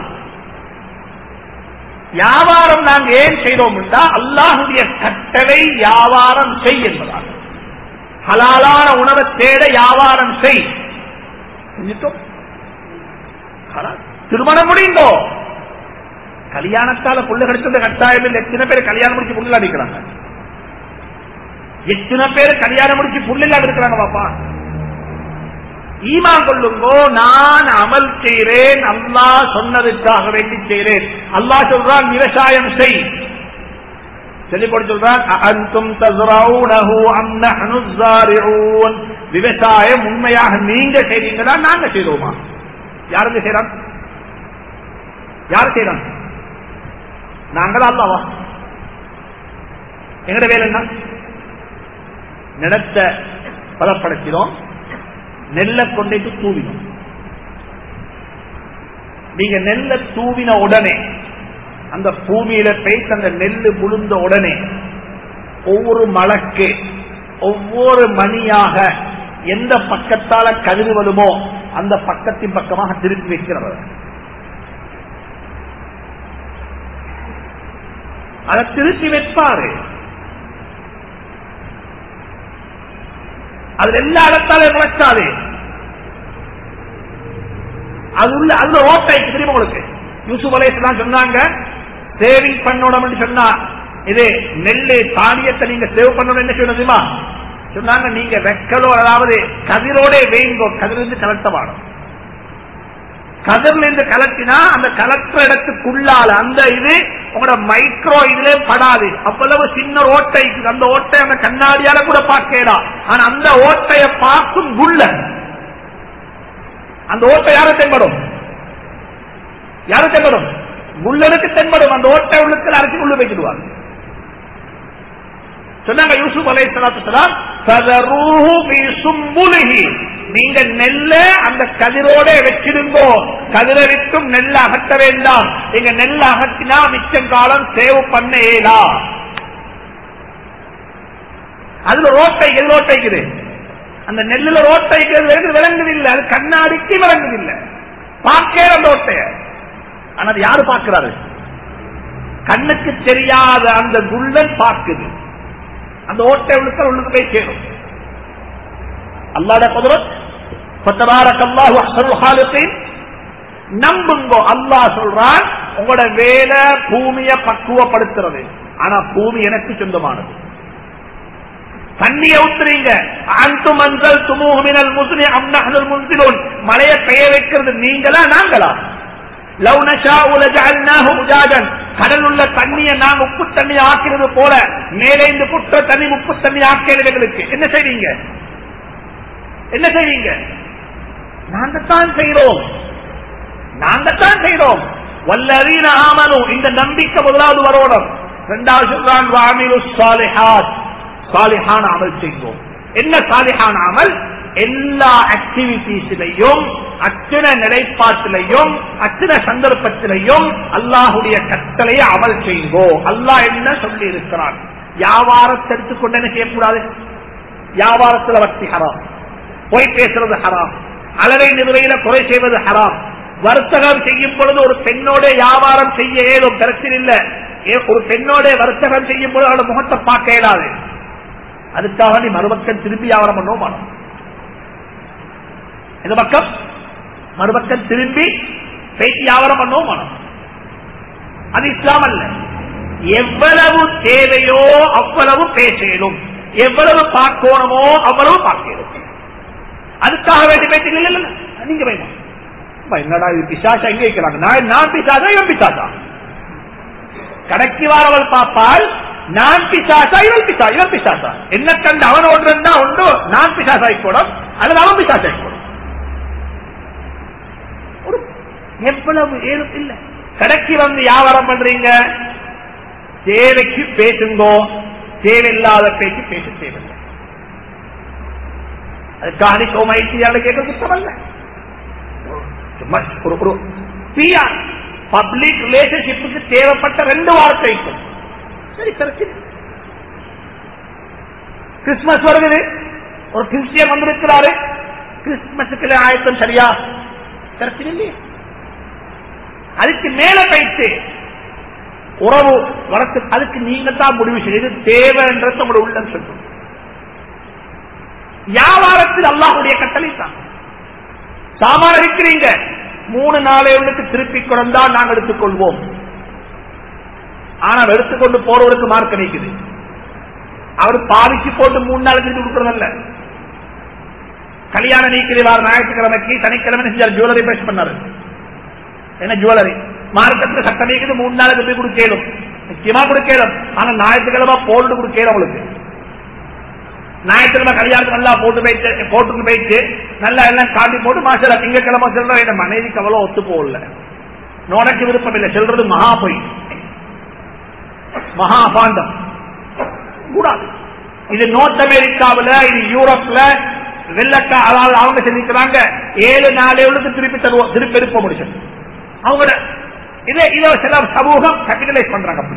வியாபாரம் நாங்க ஏன் செய்தோம் அல்லாஹுடைய கட்டளை வியாபாரம் செய் என்பதாக ஹலாலான உணவை தேட வியாபாரம் செய் செஞ்சிட்டோம் திருமணம் முடிந்தோ கல்யாணத்தால புள்ள கிடைச்சது கட்டாயம் இல்லை எத்தனை பேர் கல்யாணம் முடிச்சு புள்ள அடிக்கிறாங்க எத்தனை பேர் கல்யாணம் முடிச்சு புள்ள இருக்கிறாங்க பாப்பா ஈமா கொள்ளுங்கோ நான் அமல் செய்கிறேன் அல்லா சொன்னதுக்காக வேண்டி செய்கிறேன் அல்லா சொல்றான் விவசாயம் செய் சொல்லி போட்டு சொல்றான் அன்தும் தஸ்ரவுனஹு அம் நஹ்னு ஸாரிஊன் விவசாயம் உண்மையாக நீங்க செய்றீங்களா நாங்க செய்றோமா யாருங்க செய்றான் யார் செய்றான் நாங்களா அல்லாவா எங்கட வேலை என்ன நிலத்தை பலப்படுத்தினோம் நெல்லை கொண்டு தூவினோம் நீங்க நெல்லை தூவின உடனே அந்த பூமியில பேச அந்த நெல்லு முழுந்த உடனே ஒவ்வொரு மலக்கு ஒவ்வொரு மணியாக எந்த பக்கத்தால கதிர் வருமோ அந்த பக்கத்தின் பக்கமாக திருப்பி வைக்கிறவர் அதை திருப்பி வைப்பாரு அதுல எல்லா இடத்தாலே முளைச்சாது அது உள்ள அதுல ஓட்டை தெரியுமா உங்களுக்கு யூசுப் அலேஸ்லாம் சொன்னாங்க சேவிங் பண்ணணும் சொன்னா இது நெல்லு தானியத்தை நீங்க சேவ் பண்ணணும் என்ன சொன்னதுமா சொன்னாங்க நீங்க வெக்கலோ அதாவது கதிரோட வெயிங்கோ கதிரிலிருந்து கலட்டமாடும் கதிரில இருந்து கலட்டினா அந்த கலட்டுற இடத்துக்குள்ளால அந்த இது உங்களோட மைக்ரோ இதுல படாது அவ்வளவு சின்ன ஓட்டை அந்த ஓட்டை அந்த கண்ணாடியால கூட பார்க்கலாம் ஆனா அந்த ஓட்டைய பார்க்கும் குள்ள அந்த ஓட்டை யாரும் தென்படும் யாரும் தென்படும் குள்ளனுக்கு தென்படும் அந்த ஓட்டை உள்ளத்தில் அரைச்சி உள்ள வைக்கிடுவாங்க சொன்னாங்க யூசுப் அலை நீங்க நெல்ல அந்த கதிரோட வச்சிருந்தோ கதிரை விட்டும் நெல்ல அகற்ற வேண்டாம் நீங்க நெல்ல அகற்றினா மிச்சம் காலம் சேவ் பண்ண ஏலா அதுல ரோட்டை எது ரோட்டைக்குது அந்த நெல்லுல ரோட்டைக்கு விளங்குது இல்ல அது கண்ணாடிக்கு விளங்குது இல்ல பார்க்கே அந்த ஓட்டைய ஆனா அது யாரு பார்க்கிறாரு கண்ணுக்கு தெரியாத அந்த குள்ளன் பார்க்குது அந்த ஓட்டை உள்ளுக்க உள்ளுக்கு போய் சேரும் அல்லாட குதிரத் நம்புங்கோ அல்லாஹ் சொல்றான் உங்களோட வேலை பூமிய பக்குவப்படுத்துறது ஆனா பூமி எனக்கு சொந்தமானது தண்ணிய ஊத்துறீங்க அந்து மஞ்சள் துமுகமினல் முஸ்லி அம்னஹல் முன்சிலோன் மழையை பெய்ய வைக்கிறது நீங்களா நாங்களா லவ் நஷா உலஜஅல்னாஹு உஜாஜன் கடல் உள்ள தண்ணியை நாங்க உப்பு தண்ணி ஆக்கிறது போல மேலே இந்த குற்ற தண்ணி உப்பு தண்ணி ஆக்கிறது எங்களுக்கு என்ன செய்வீங்க என்ன செய்வீங்க நாங்க தான் செய்யறோம் நாங்க தான் செய்யறோம் வல்லவீன ஆமனும் இந்த நம்பிக்கை முதலாவது வரணும் இரண்டாவது சொல்றான் வாமிலு சாலிஹாத் சாலிஹான அமல் செய்வோம் என்ன சாலிஹான அமல் எல்லா ஆக்டிவிட்டிஸிலையும் அத்தனை நிலைப்பாட்டிலையும் அத்தனை சந்தர்ப்பத்திலையும் அல்லாஹுடைய கட்டளையை அமல் செய்வோ அல்லாஹ் என்ன சொல்லி இருக்கிறான் வியாபாரத்தை எடுத்துக்கொண்டு என்ன செய்யக்கூடாது வியாபாரத்தில் வட்டி ஹராம் பொய் பேசுறது ஹராம் அளவை நிறுவையில குறை செய்வது ஹராம் வர்த்தகம் செய்யும் பொழுது ஒரு பெண்ணோட வியாபாரம் செய்ய இயலும் பிரச்சனை இல்ல ஏ- ஒரு பெண்ணோட வர்த்தகம் செய்யும் பொழுது அவளோட முகத்தை பார்க்க இயலாது அதுக்காக நீ மறுபக்கம் திரும்பி வியாபாரம் பண்ணவும் மாட்டோம் இந்த பக்கம் மறுபக்கம் திரும்பி பேசி வியாபாரம் பண்ணவும் மாட்டோம் அது இஸ்லாம் அல்ல எவ்வளவு தேவையோ அவ்வளவு பேசலும் எவ்வளவு பார்க்கணுமோ அவ்வளவு பார்க்கணும் அதுக்காக வேண்டிய பேச்சுகள் இல்ல இல்ல. நீங்க வேணும் அப்ப என்னடா இது பிசாசா எங்க வைக்கிறாங்க நான் நான் பிசாசா இவன் பிசாசா கடைக்கு வாரவள் பார்ப்பால் நான் பிசாசா இவள் பிசா இவன் பிசாசா என்ன கண்டு அவன் ஒன்று இருந்தா உண்டு நான் பிசாசாய் போடும் அல்லது அவன் பிசாசாய் போடும் ஒரு எவ்வளவு ஏதும் இல்ல கடைக்கு வந்து வியாபாரம் பண்றீங்க தேவைக்கு பேசுங்கோ தேவையில்லாத பேச்சு பேச தேவையில்லை அதுக்காக கோமாயிட்டியால கேட்க குத்தமல்ல சும்மா ஒரு ஒரு பிஆர் பப்ளிக் ரிலேஷன்ஷிப்புக்கு தேவைப்பட்ட ரெண்டு வார்த்தை இருக்கும் சரி பிரச்சனை கிறிஸ்துமஸ் வருகிறது ஒரு கிறிஸ்டியன் வந்திருக்கிறாரு கிறிஸ்துமஸுக்கு ஆயத்தம் சரியா பிரச்சனை இல்லையே அதுக்கு மேல வைத்து உறவு வளர்த்து அதுக்கு நீங்க தான் முடிவு செய்து தேவைன்றது உங்களோட உள்ளம் சொல்லும் வியாபாரத்தில் அல்லாஹுடைய கட்டளை தான் சாமான இருக்கிறீங்க மூணு நாளைகளுக்கு திருப்பி கொண்டா நாங்கள் எடுத்துக்கொள்வோம் ஆனால் எடுத்துக்கொண்டு போறவருக்கு மார்க் நிற்குது அவர் பாவிச்சு போட்டு மூணு நாள் திருப்பி கொடுக்கறதல்ல கல்யாணம் நீக்கிறவார் ஞாயிற்றுக்கிழமைக்கு சனிக்கிழமை செஞ்சார் ஜுவல்லரி பேஸ் பண்ணாரு என்ன ஜுவல்லரி மார்க்கெட்ல சட்டம் நீக்குது மூணு நாளுக்கு போய் கொடுக்கலும் நிச்சயமா கொடுக்கலும் ஆனா ஞாயிற்றுக்கிழமை போட்டு கொடுக்கலும் உங்களுக்கு ஞாயிற்றுக்கிழமை கல்யாணத்துக்கு நல்லா போட்டு போயிட்டு போட்டுக்கு போயிட்டு நல்லா எல்லாம் காட்டி போட்டு மாசல திங்கக்கிழமை சொல்ற என் மனைவிக்கு அவ்வளவு ஒத்து போகல நோடக்கு விருப்பம் இல்லை சொல்றது மகா பொய் மகா பாண்டம் கூடாது இது நோர்த் அமெரிக்காவில் இது யூரோப்ல வெள்ளக்கா அதாவது அவங்க செஞ்சுக்கிறாங்க ஏழு நாளைகளுக்கு திருப்பி தருவோம் திருப்பி எழுப்ப முடியும் அவங்க இதை இதை சில சமூகம் கேபிட்டலைஸ் பண்றாங்க அப்படி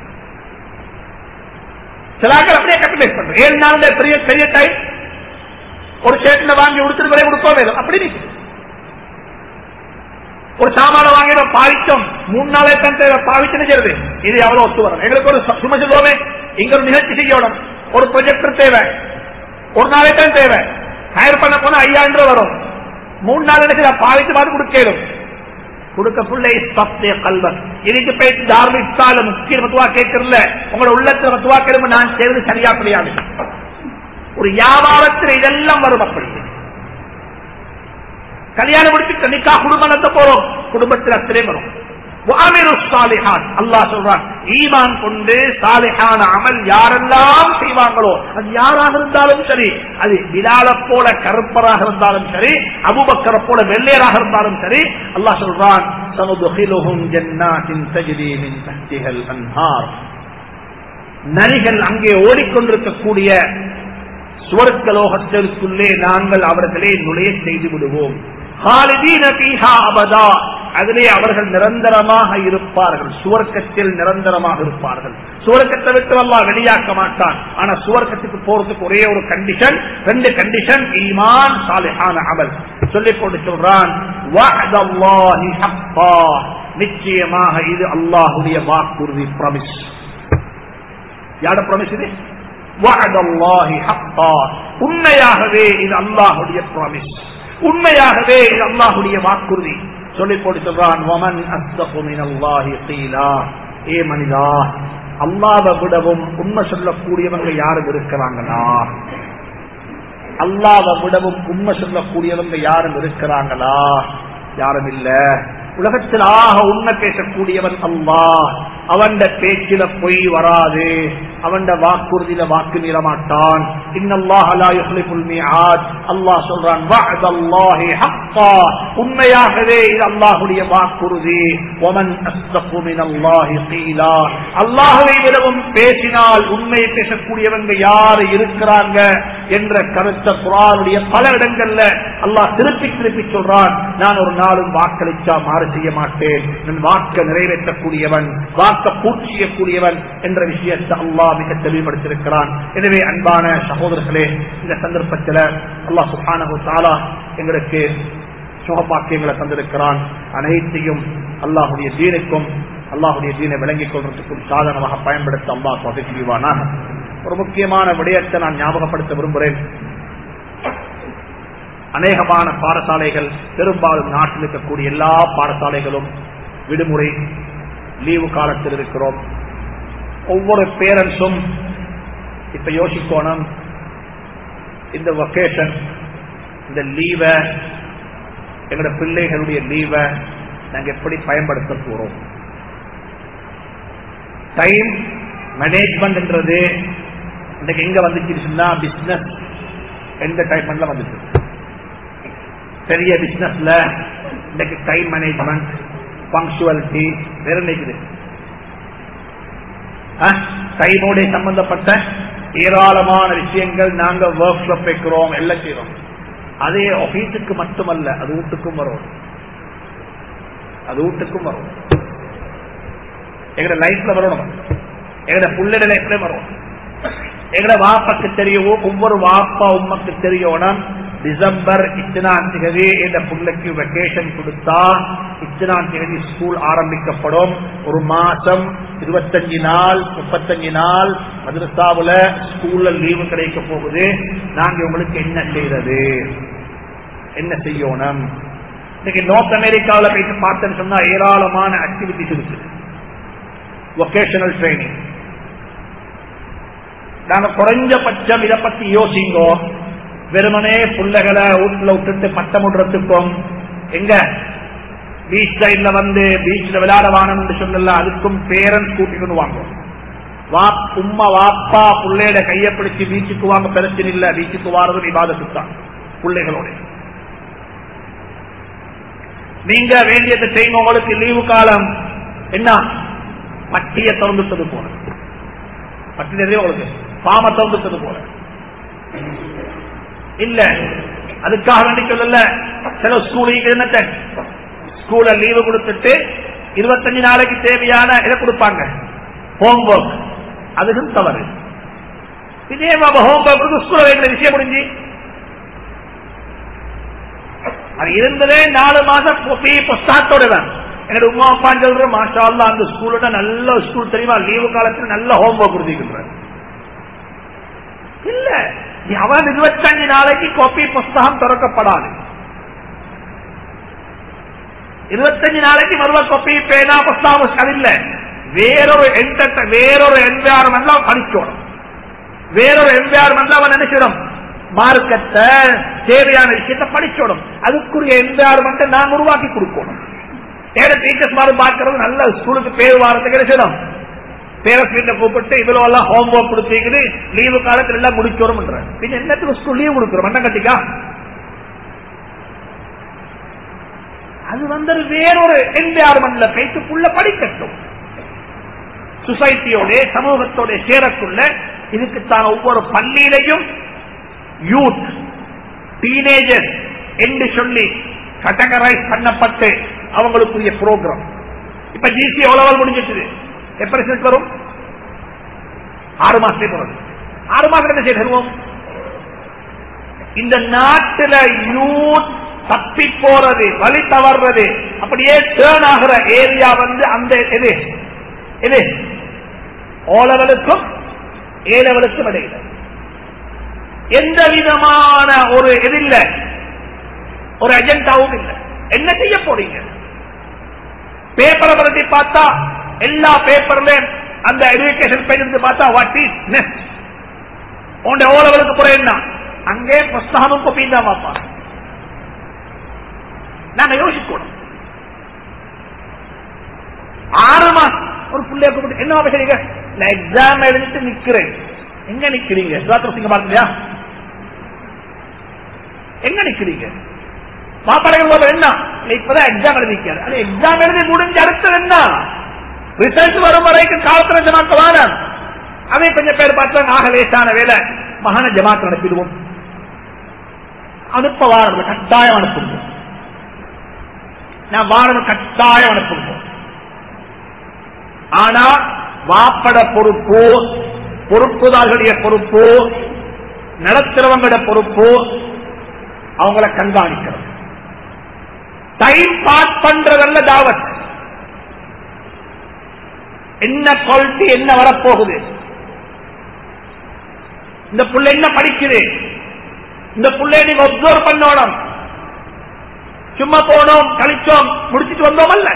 சிலாக்கள் அப்படியே கேபிட்டலைஸ் பண்றாங்க ஏழு நாள் பெரிய பெரிய டைம் ஒரு சேட்டில வாங்கி உடுத்துட்டு வரை கொடுக்கவே இல்லை அப்படி நிக்குது. ஒரு சாமான வாங்கி நம்ம பாவிச்சோம் மூணு நாளே தான் தேவை பாவிச்சுன்னு செய்யுது இது எவ்வளவு ஒத்து வரும் எங்களுக்கு ஒரு சு- சும்மா சொல்லுவோமே இங்க ஒரு நிகழ்ச்சி செய்யணும் ஒரு ப்ரொஜெக்டர் தேவை ஒரு நாளே தான் தேவை ஹயர் பண்ண போனா ஐயாயிரம் ரூபாய் வரும் மூணு நாள் எனக்கு பாவிச்சு பார்த்து கொடுக்கலும் கொடுக்க புள்ளை சப்தே கல்வன் இதுக்கு போயிட்டு தார்மிக் சால முக்கிய மத்துவா கேட்கறல உங்களோட உள்ளத்துல மத்துவா கேளுங்க நான் செய்வது சரியா கிடையாது ஒரு வியாபாரத்தில் இதெல்லாம் வரும் அப்படி கல்யாணம் முடிச்சு நிக்கா குடும்பம் நடத்த போறோம் குடும்பத்தில் அத்தனை வரும் வாமிரு சாலிஹான் அல்லாஹ் சொல்றான் ஈமான் கொண்டு சாலிஹான அமல் யாரெல்லாம் செய்வாங்களோ அது யாராக இருந்தாலும் சரி அது பிலால போல கருப்பராக இருந்தாலும் சரி அபுபக்கரை போல வெள்ளையராக இருந்தாலும் சரி அல்லாஹ் சொல்றான் சனுதுகிலுஹும் ஜன்னாத்தின் தஜ்ரி மின் தஹ்திஹல் அன்ஹார் நரிகள் அங்கே ஓடிக்கொண்டிருக்கக்கூடிய சுவர்க்கலோகத்திற்குள்ளே நாங்கள் அவர்களை நுழைய செய்து விடுவோம் خالدين فيها أبدا. அதிலே அவர்கள் நிரந்தரமாக இருப்பார்கள் சுவர்க்கத்தில் நிரந்தரமாக இருப்பார்கள் சுவர்க்கத்தை விட்டு அல்லாஹ் வெளியாக்க மாட்டான் ஆனா சுவர்க்கத்துக்கு போறதுக்கு ஒரே ஒரு கண்டிஷன் ரெண்டு கண்டிஷன் ஈமான் சாலிஹான அமல் சொல்லிக் கொண்டு சொல்றான் வஅதல்லாஹி ஹப்பா. நிச்சயமாக இது அல்லாஹுடைய வாக்குறுதி பிரமிஸ் யார பிரமிஸ் இது வஅதல்லாஹி ஹப்பா. உண்மையாகவே இது அல்லாஹுடைய ப்ராமிஸ் உண்மையாகவே இது அல்லாஹுடைய வாக்குறுதி சொல்லி போட்டு சொல்றான் வமன் அஸ்தகு மினல்லாஹி கீலா ஏ மனிதா அல்லாஹ்வை விடவும் உண்மை சொல்லக்கூடியவங்க யாரும் இருக்கிறாங்களா அல்லாஹ்வை விடவும் உண்மை சொல்லக்கூடியவங்க யாரும் இருக்கிறாங்களா யாரும் இல்ல உலகத்தில் ஆக உண்மை பேசக்கூடியவன் அல்லாஹ் அவன் பேச்சில பொய் வராது அவன் வாக்குறுதியில வாக்கு மீறமாட்டான் இன்னல்லாஹ் லா யுஹ்லிஃபுல் மிஆத் அல்லாஹ் சொல்றான் வஅதல்லாஹி ஹக்கா உண்மையாகவே இது அல்லாஹ்வுடைய வாக்குறுதி வமன் அஸ்தகு மினல்லாஹி கீலா அல்லாஹ்வை விடவும் பேசினால் உண்மை பேசக்கூடியவங்க யாரு இருக்கிறாங்க என்ற கருத்த குரானுடைய பல இடங்கள்ல அல்லாஹ் திருப்பி திருப்பி சொல்றான் நான் ஒரு நாளும் வாக்களிச்சா மாறு செய்ய மாட்டேன் நான் வாக்க நிறைவேற்றக்கூடியவன் வாக்க பூர்த்தி செய்யக்கூடியவன் என்ற விஷயத்தை அல்லாஹ் மிக தெளிவுபடுத்தியிருக்கிறான் எனவே அன்பான சகோதரர்களே இந்த சந்தர்ப்பத்தில் அல்லாஹ் சுஹானு தாலா எங்களுக்கு சுகபாக்கியங்களை தந்திருக்கிறான் அனைத்தையும் அல்லாஹுடைய தீனுக்கும் அல்லாஹுடைய தீனை விளங்கிக் கொள்றதுக்கும் சாதனமாக பயன்படுத்த அல்லாஹ் வகை செய்வானாக ஒரு முக்கியமான விடயத்தை நான் ஞாபகப்படுத்த விரும்புகிறேன் அநேகமான பாடசாலைகள் பெரும்பாலும் நாட்டில் இருக்கக்கூடிய எல்லா பாடசாலைகளும் விடுமுறை லீவு காலத்தில் இருக்கிறோம் ஒவ்வொரு பேரண்ட்ஸும் இப்ப யோசிக்கணும் இந்த வொகேஷன் இந்த லீவை எங்களோட பிள்ளைகளுடைய லீவை நாங்க எப்படி பயன்படுத்த போறோம் டைம் மேனேஜ்மெண்ட் என்றது இன்னைக்கு எங்க வந்துச்சுன்னா பிசினஸ் என்டர்டைன்மெண்ட்ல வந்துச்சு பெரிய பிசினஸ்ல இன்னைக்கு டைம் மேனேஜ்மெண்ட் பங்க்சுவாலிட்டி வேற நினைக்குது டைமோட சம்பந்தப்பட்ட ஏராளமான விஷயங்கள் நாங்க ஒர்க் ஷாப் வைக்கிறோம் எல்லாம் செய்யறோம் அதே ஆபீஸுக்கு மட்டுமல்ல அது வீட்டுக்கும் வரும் அது வீட்டுக்கும் வரும் எங்கட லைஃப்ல வரணும் எங்கட புள்ளட லைஃப்ல வரும் எங்கட வாப்பாக்கு தெரியும் ஒவ்வொரு வாப்பா உம்மக்கு தெரியணும் டிசம்பர் இத்தனாம் தேதி இந்த பிள்ளைக்கு வெக்கேஷன் கொடுத்தா இத்தனாம் தேதி ஸ்கூல் ஆரம்பிக்கப்படும் ஒரு மாசம் இருபத்தஞ்சு நாள் முப்பத்தஞ்சு நாள் மதுரசாவுல ஸ்கூல்ல லீவு கிடைக்க போகுது நாங்க உங்களுக்கு என்ன செய்யறது என்ன செய்யணும் இன்னைக்கு நார்த் அமெரிக்காவில் போயிட்டு பார்த்தேன்னு சொன்னா ஏராளமான ஆக்டிவிட்டிஸ் இருக்குது வொகேஷனல் ட்ரைனிங் நாங்க குறைஞ்சபட்சம் இதை பத்தி யோசிங்கோ வெறுமனே பிள்ளைகளை வீட்டுல விட்டுட்டு பட்டம் விடுறதுக்கும் எங்க பீச் சைட்ல வந்து பீச்ல விளையாட வானம் என்று சொல்லல அதுக்கும் பேரண்ட்ஸ் கூட்டிக்கொண்டு வாங்க வா உம்மா வாப்பா பிள்ளையோட கையை பிடிச்சு பீச்சுக்கு வாங்க பிரச்சனை இல்ல பீச்சுக்கு வாரது விவாதத்துக்கு தான் பிள்ளைகளோட நீங்க வேண்டியதை செய்யுங்க உங்களுக்கு லீவு காலம் என்ன பட்டிய திறந்துட்டது போல பட்டி தெரியும் உங்களுக்கு பாம திறந்துட்டது போல இல்ல அதுக்காக வேண்டி சொல்லல சில ஸ்கூலுக்கு என்னத்த ஸ்கூல லீவு கொடுத்துட்டு இருபத்தஞ்சு நாளைக்கு தேவையான இதை கொடுப்பாங்க ஹோம்ஒர்க் அதுவும் தவறு இதே ஹோம்ஒர்க் ஸ்கூல வைக்கிற விஷயம் முடிஞ்சு அது இருந்ததே நாலு மாசம் புஸ்தகத்தோட தான் என்னோட உமா அப்பா சொல்ற மாஷா அல்லா அந்த ஸ்கூலோட நல்ல ஸ்கூல் தெரியுமா லீவு காலத்துல நல்ல ஹோம்ஒர்க் கொடுத்திருக்கின்ற இல்ல அவன் இருபத்தஞ்சு நாளைக்கு கோப்பி புஸ்தகம் திறக்கப்படாது இருபத்தஞ்சு நாளைக்கு மறுவ கோப்பி பேனா புஸ்தகம் அது இல்ல வேறொரு என்டர் வேறொரு என்வாரன்மெண்ட்ல அவன் படிக்கணும் வேறொரு என்வாரன்மெண்ட்ல அவன் நினைச்சிடும் மார்க்கத்தை தேவையான விஷயத்தை படிச்சோடும் அதுக்குரிய என்வாரன்மெண்ட்டை நாம் உருவாக்கி கொடுக்கணும் ஏட டீச்சர்ஸ் மாதிரி பார்க்கறது நல்ல ஸ்கூலுக்கு பேர் வாரத்துக்கு கிடைச்சிடும் பேரஸ்வீட்டை கூப்பிட்டு இவ்வளவு எல்லாம் ஹோம் ஒர்க் கொடுத்தீங்கன்னு லீவு காலத்துல எல்லாம் முடிச்சோரும் பின்ன என்னத்துக்கு ஸ்கூல் லீவ் கொடுக்குறோம் மண்ண கட்டிக்கா அது வந்து வேறொரு என்வாரன்மெண்ட்ல போயிட்டு புள்ள படிக்கட்டும் சொசைட்டியோட சமூகத்தோட சேரக்குள்ள இதுக்குத்தான் ஒவ்வொரு பள்ளியிலையும் யூத் டீனேஜர் என்று சொல்லி கட்டகரைஸ் பண்ணப்பட்டு அவங்களுக்குரிய ப்ரோக்ராம் இப்ப ஜிசி எவ்வளவு முடிஞ்சிட்டு எப்ப ரிசல்ட் வரும் ஆறு மாசத்தை போறது ஆறு மாசம் என்ன செய்ய தருவோம் இந்த நாட்டில் யூத் தப்பி போறது வழி தவறுறது அப்படியே டேர்ன் ஆகிற ஏரியா வந்து அந்த எது எது ஓ லெவலுக்கும் ஏ லெவலுக்கும் இடையில எந்த விதமான ஒரு இது இல்ல ஒரு அஜெண்டாவும் இல்லை என்ன செய்ய போறீங்க பேப்பரை பத்தி பார்த்தா எல்லா பேப்பர்ல அந்த எஜுகேஷன் பயிலிருந்து பார்த்தா வாட் இஸ் நெக்ஸ்ட் உன்ட ஓலவருக்கு போற என்ன அங்கே புஸ்தகமும் கொப்பியும் தான் பார்ப்பாங்க நாங்க யோசிக்கணும் ஆறு மாசம் ஒரு பிள்ளைய கூப்பிட்டு என்ன பேசுறீங்க நான் எக்ஸாம் எழுதிட்டு நிக்கிறேன் எங்க நிக்கிறீங்க சுதாத்திர சிங்க பார்க்கலையா எங்க நிக்கிறீங்க மாப்பாளைகள் என்ன இப்பதான் எக்ஸாம் எழுதிக்காரு அது எக்ஸாம் எழுதி முடிஞ்ச அடுத்தது என்ன ரிசல்ட் வரும் வரைக்கும் காலத்துல ஜமாக்க வாரம் அதே கொஞ்சம் பேர் பார்த்தாங்க ஆக லேசான வேலை மகன ஜமாத் அனுப்பிடுவோம் அனுப்ப வாரம் கட்டாயம் அனுப்புங்க நான் வாரம் கட்டாயம் அனுப்புங்க ஆனா வாப்பட பொறுப்பு பொறுப்புதார்களுடைய பொறுப்பு நடத்துறவங்களோட பொறுப்பு அவங்கள கண்காணிக்கிறது டைம் பாஸ் பண்றதல்ல தாவத் என்ன குவாலிட்டி என்ன வரப்போகுது இந்த புள்ள என்ன படிக்குது இந்த புள்ளைய நீங்க ஒப்சர்வ் பண்ணணும் சும்மா போனோம் கழிச்சோம் முடிச்சிட்டு வந்தோம் அல்ல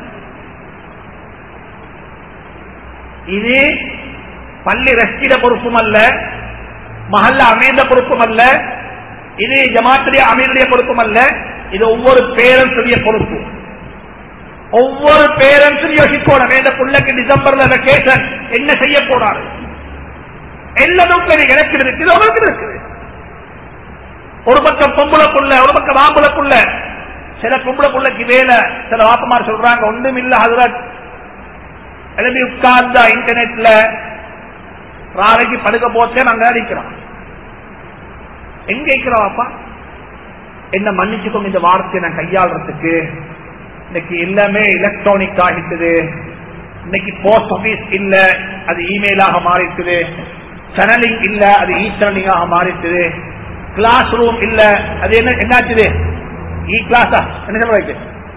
இது பள்ளி ரஷ்டிட பொறுப்பும் அல்ல மஹல்ல அமைந்த பொறுப்பும் அல்ல இது ஜமாத்துடைய அமீருடைய பொறுப்பும் அல்ல இது ஒவ்வொரு பேரண்ட்ஸுடைய பொறுப்பு ஒவ்வொரு பேரண்ட்ஸும் யோசிக்கணும் இந்த பிள்ளைக்கு டிசம்பர்ல வெக்கேஷன் என்ன செய்ய போறாரு எல்லாரும் எனக்கு இருக்குது அவருக்கு இருக்குது ஒரு பக்கம் பொம்பளை புள்ள ஒரு பக்கம் ஆம்பளை புள்ள சில பொம்பளை புள்ளைக்கு வேலை சில வாப்பமார் சொல்றாங்க ஒன்றும் இல்ல ஹசரத் எழுதி உட்கார்ந்தா இன்டர்நெட்ல நாளைக்கு படுக்க போச்சே நாங்க அடிக்கிறோம் எங்க இருக்கிறோம் அப்பா என்ன மன்னிச்சுக்கோங்க இந்த வார்த்தையை நான் கையாளுறதுக்கு இன்னைக்கு எல்லாமே எலக்ட்ரானிக் ஆகிட்டது இன்னைக்கு போஸ்ட் ஆபீஸ் இல்ல அது இமெயிலாக மாறிட்டுது சேனலிங் இல்ல அது இ சேனலிங்காக மாறிட்டுது கிளாஸ் ரூம் இல்ல அது என்ன என்னாச்சுது இ கிளாஸா என்ன சொல்றீங்க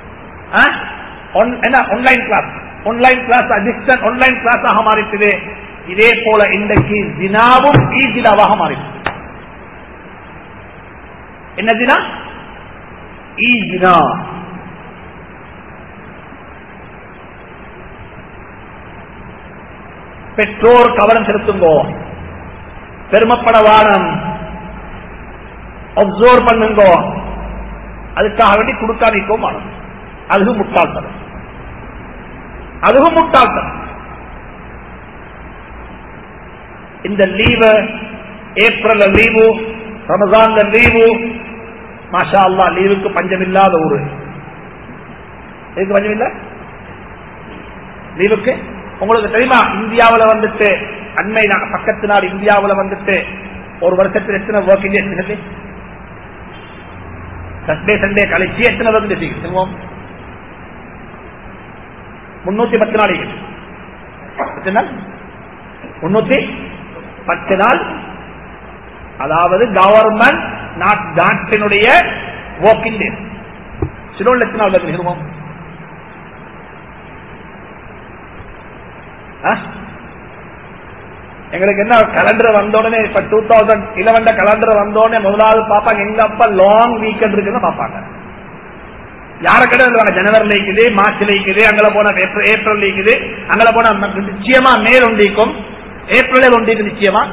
என்ன online class online class distance online கிளாஸாக மாறிட்டுது இதே போல இன்றைக்கு தினாவும் ஈ தினாவாக மாறிட்டு என்ன தினா ஈ தினா பெற்றோர் கவனம் செலுத்துங்கோ பெருமப்பட வாரம் அப்சர்வ் பண்ணுங்கோ அதுக்காக வேண்டி கொடுக்காதிக்கோ மாறும் அதுவும் முட்டாள்தனம் அதுவும் முட்டாள்தனம் இந்த லீவு ஏப்ரல் லீவு ரமசான்ல லீவு மாஷா அல்லா லீவுக்கு பஞ்சம் இல்லாத ஊரு எதுக்கு பஞ்சம் இல்ல லீவுக்கு உங்களுக்கு தெரியுமா இந்தியாவில் வந்துட்டு அண்மை பக்கத்து நாடு இந்தியாவில் வந்துட்டு ஒரு வருஷத்தில் எத்தனை ஒர்க்கிங் டேஸ் இருக்குது சண்டே சண்டே கழிச்சு எத்தனை ஒர்க் டேஸ் சொல்லுவோம் முன்னூத்தி பத்து நாள் எத்தனை நாள் முன்னூத்தி பத்து நாள் அதாவது கவர்மெண்ட் நாட்டினுடைய ஒர்க்கிங் டேஸ் சிலோன் எத்தனை நாள் வருது சொல்லுவோம் எங்களுக்கு என்ன கலண்டர் வந்தோடனே இப்ப டூ தௌசண்ட் இலவன் கலண்டர் வந்தோடனே முதலாவது பாப்பாங்க எங்க அப்பா லாங் வீக்கெண்ட் இருக்குன்னு பாப்பாங்க யார கடை ஜனவரில இருக்குது மார்ச்ல இருக்குது அங்கே போன ஏப்ரல் இருக்குது அங்கே போன நிச்சயமா மே ஒன்றிக்கும் ஏப்ரலில் ஒன்றிக்கு நிச்சயமா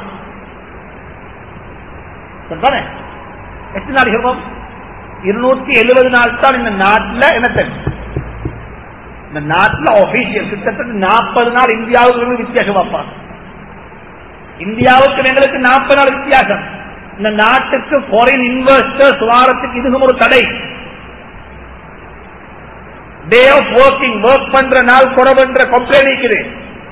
தானே எத்தனை நாள் இருக்கும் இருநூத்தி எழுபது நாள் தான் இந்த நாட்டில் என்ன தெரியும் இந்த நாட்டில் ஆபீசியல் கிட்டத்தட்ட நாற்பது நாள் இந்தியாவுக்கு வித்தியாசம் பார்ப்பாங்க இந்தியாவுக்கு எங்களுக்கு நாற்பது நாள் வித்தியாசம் இந்த நாட்டுக்கு ஃபாரின் இன்வெஸ்டர்ஸ் வாரத்துக்கு இதுவும் ஒரு தடை டே ஆஃப் ஒர்க்கிங் ஒர்க் பண்ற நாள் குறவுன்ற கம்ப்ளைண்ட் இருக்குது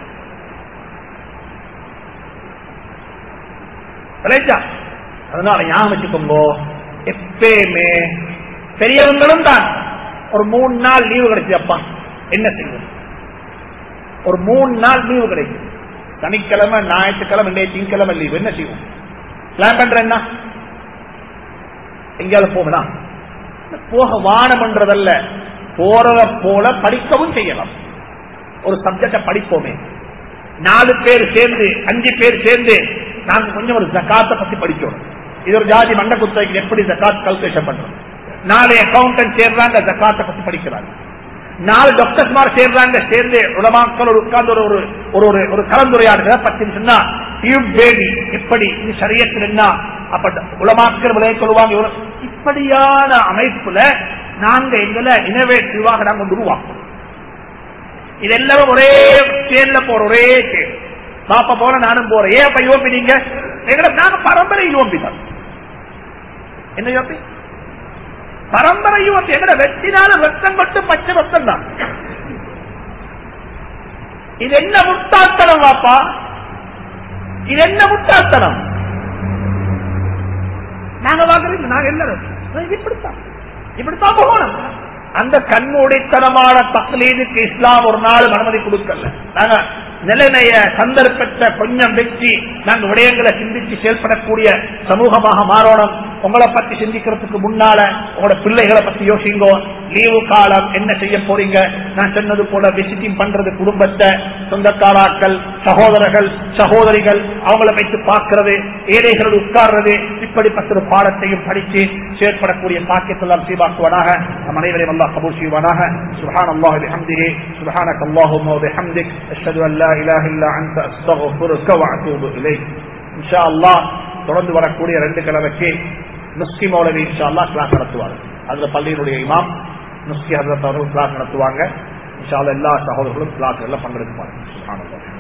அதனால ஞாபகம் வச்சுக்கோங்க எப்பயுமே பெரியவங்களும் தான் ஒரு மூணு நாள் லீவு கிடைச்சப்பா என்ன செய்யும் ஒரு மூணு நாள் லீவு கிடைக்கும் சனிக்கிழமை ஞாயிற்றுக்கிழமை இன்றைய திங்கக்கிழமை லீவு என்ன செய்வோம் பிளான் பண்ற என்ன எங்கேயாவது போகணா போக வானம்ன்றதல்ல போறத போல படிக்கவும் செய்யலாம் ஒரு சப்ஜெக்ட படிப்போமே நாலு பேர் சேர்ந்து அஞ்சு பேர் சேர்ந்து நாங்க கொஞ்சம் ஒரு ஜக்காத்தை பத்தி படிச்சோம் இது ஒரு ஜாதி மண்ட குத்தகைக்கு எப்படி ஜக்காத் கல்குலேஷன் பண்றோம் நாலு அக்கௌண்டன்ட் சேர்றாங்க ஜக்காத்தை பத்தி படிக்கிறாங்க நாலு டாக்டர்ஸ்மார் சேர்றாங்க சேர்ந்து உலமாக்கள் ஒரு உட்கார்ந்து ஒரு ஒரு ஒரு ஒரு கலந்துரையாடுகிற பத்து நிமிஷம்னா டியூப் பேபி எப்படி இது சரியத்தில் என்ன அப்ப உலமாக்கள் விளைய சொல்லுவாங்க இப்படியான அமைப்புல நாங்க எங்களை இனோவேட்டிவாக நாங்க உருவாக்குறோம் இது எல்லாரும் ஒரே சேர்ல போற ஒரே சேர் பாப்பா போல நானும் போறேன் ஏன் அப்ப யோபி நீங்க எங்களை நாங்க பரம்பரை யோபி தான் என்ன யோபி பரம்பரை யுவத்தை எங்கட வெட்டினால ரத்தம் கொட்டு பச்சை ரத்தம் தான் இது என்ன முட்டாள்தனம் வாப்பா இது என்ன முட்டாள்தனம் நாங்க வாங்குறீங்க நாங்க எல்லாரும் இது இப்படித்தான் இப்படித்தான் போகணும் அந்த கண்மூடித்தனமான தக்லீதுக்கு இஸ்லாம் ஒரு நாள் அனுமதி கொடுக்கல நாங்க நிலைமைய சந்தர்ப்பத்தை கொஞ்சம் வச்சு நாங்க விடயங்களை சிந்திச்சு செயல்படக்கூடிய சமூகமாக மாறணும் உங்களை பத்தி சிந்திக்கிறதுக்கு முன்னால உங்களோட பிள்ளைகளை பத்தி யோசிங்கோ லீவு காலம் என்ன செய்ய போறீங்க நான் சொன்னது போல விசிட்டிங் பண்றது குடும்பத்தை சொந்தக்காராக்கள் சகோதரர்கள் சகோதரிகள் அவங்கள வைத்து பார்க்கிறது ஏழைகளோடு உட்கார்றது இப்படிப்பட்ட ஒரு பாடத்தையும் படித்து செயற்படக்கூடிய பாக்கியத்தெல்லாம் சீவாக்குவனாக நம் அனைவரையும் அல்லாஹ் கபூர் செய்வானாக சுஹான் அல்லாஹ் பிஹம்திஹி சுப்ஹானக அல்லாஹும்ம வ பிஹம்திக் அஷ்ஹது அன் லா இலாஹ இல்லா அன்த அஸ்தக்ஃபிருக வ அத்தூபு இலைக் இன்ஷா அல்லாஹ் தொடர்ந்து வரக்கூடிய ரெண்டு கிழமைக்கு முஸ்கி மௌலவி இன்ஷா அல்லாஹ் கிளாஸ் நடத்துவார் அதுல பள்ளியினுடைய இமாம் முஸ்கி ஹசரத் அவர்கள் கிளாஸ் நடத்துவாங்க இன்ஷா அல்லாஹ் எல்லா சகோதரர்களும் கிளாஸ்ல பங்கெடுப்பாங்க சுப்ஹானல்லாஹ்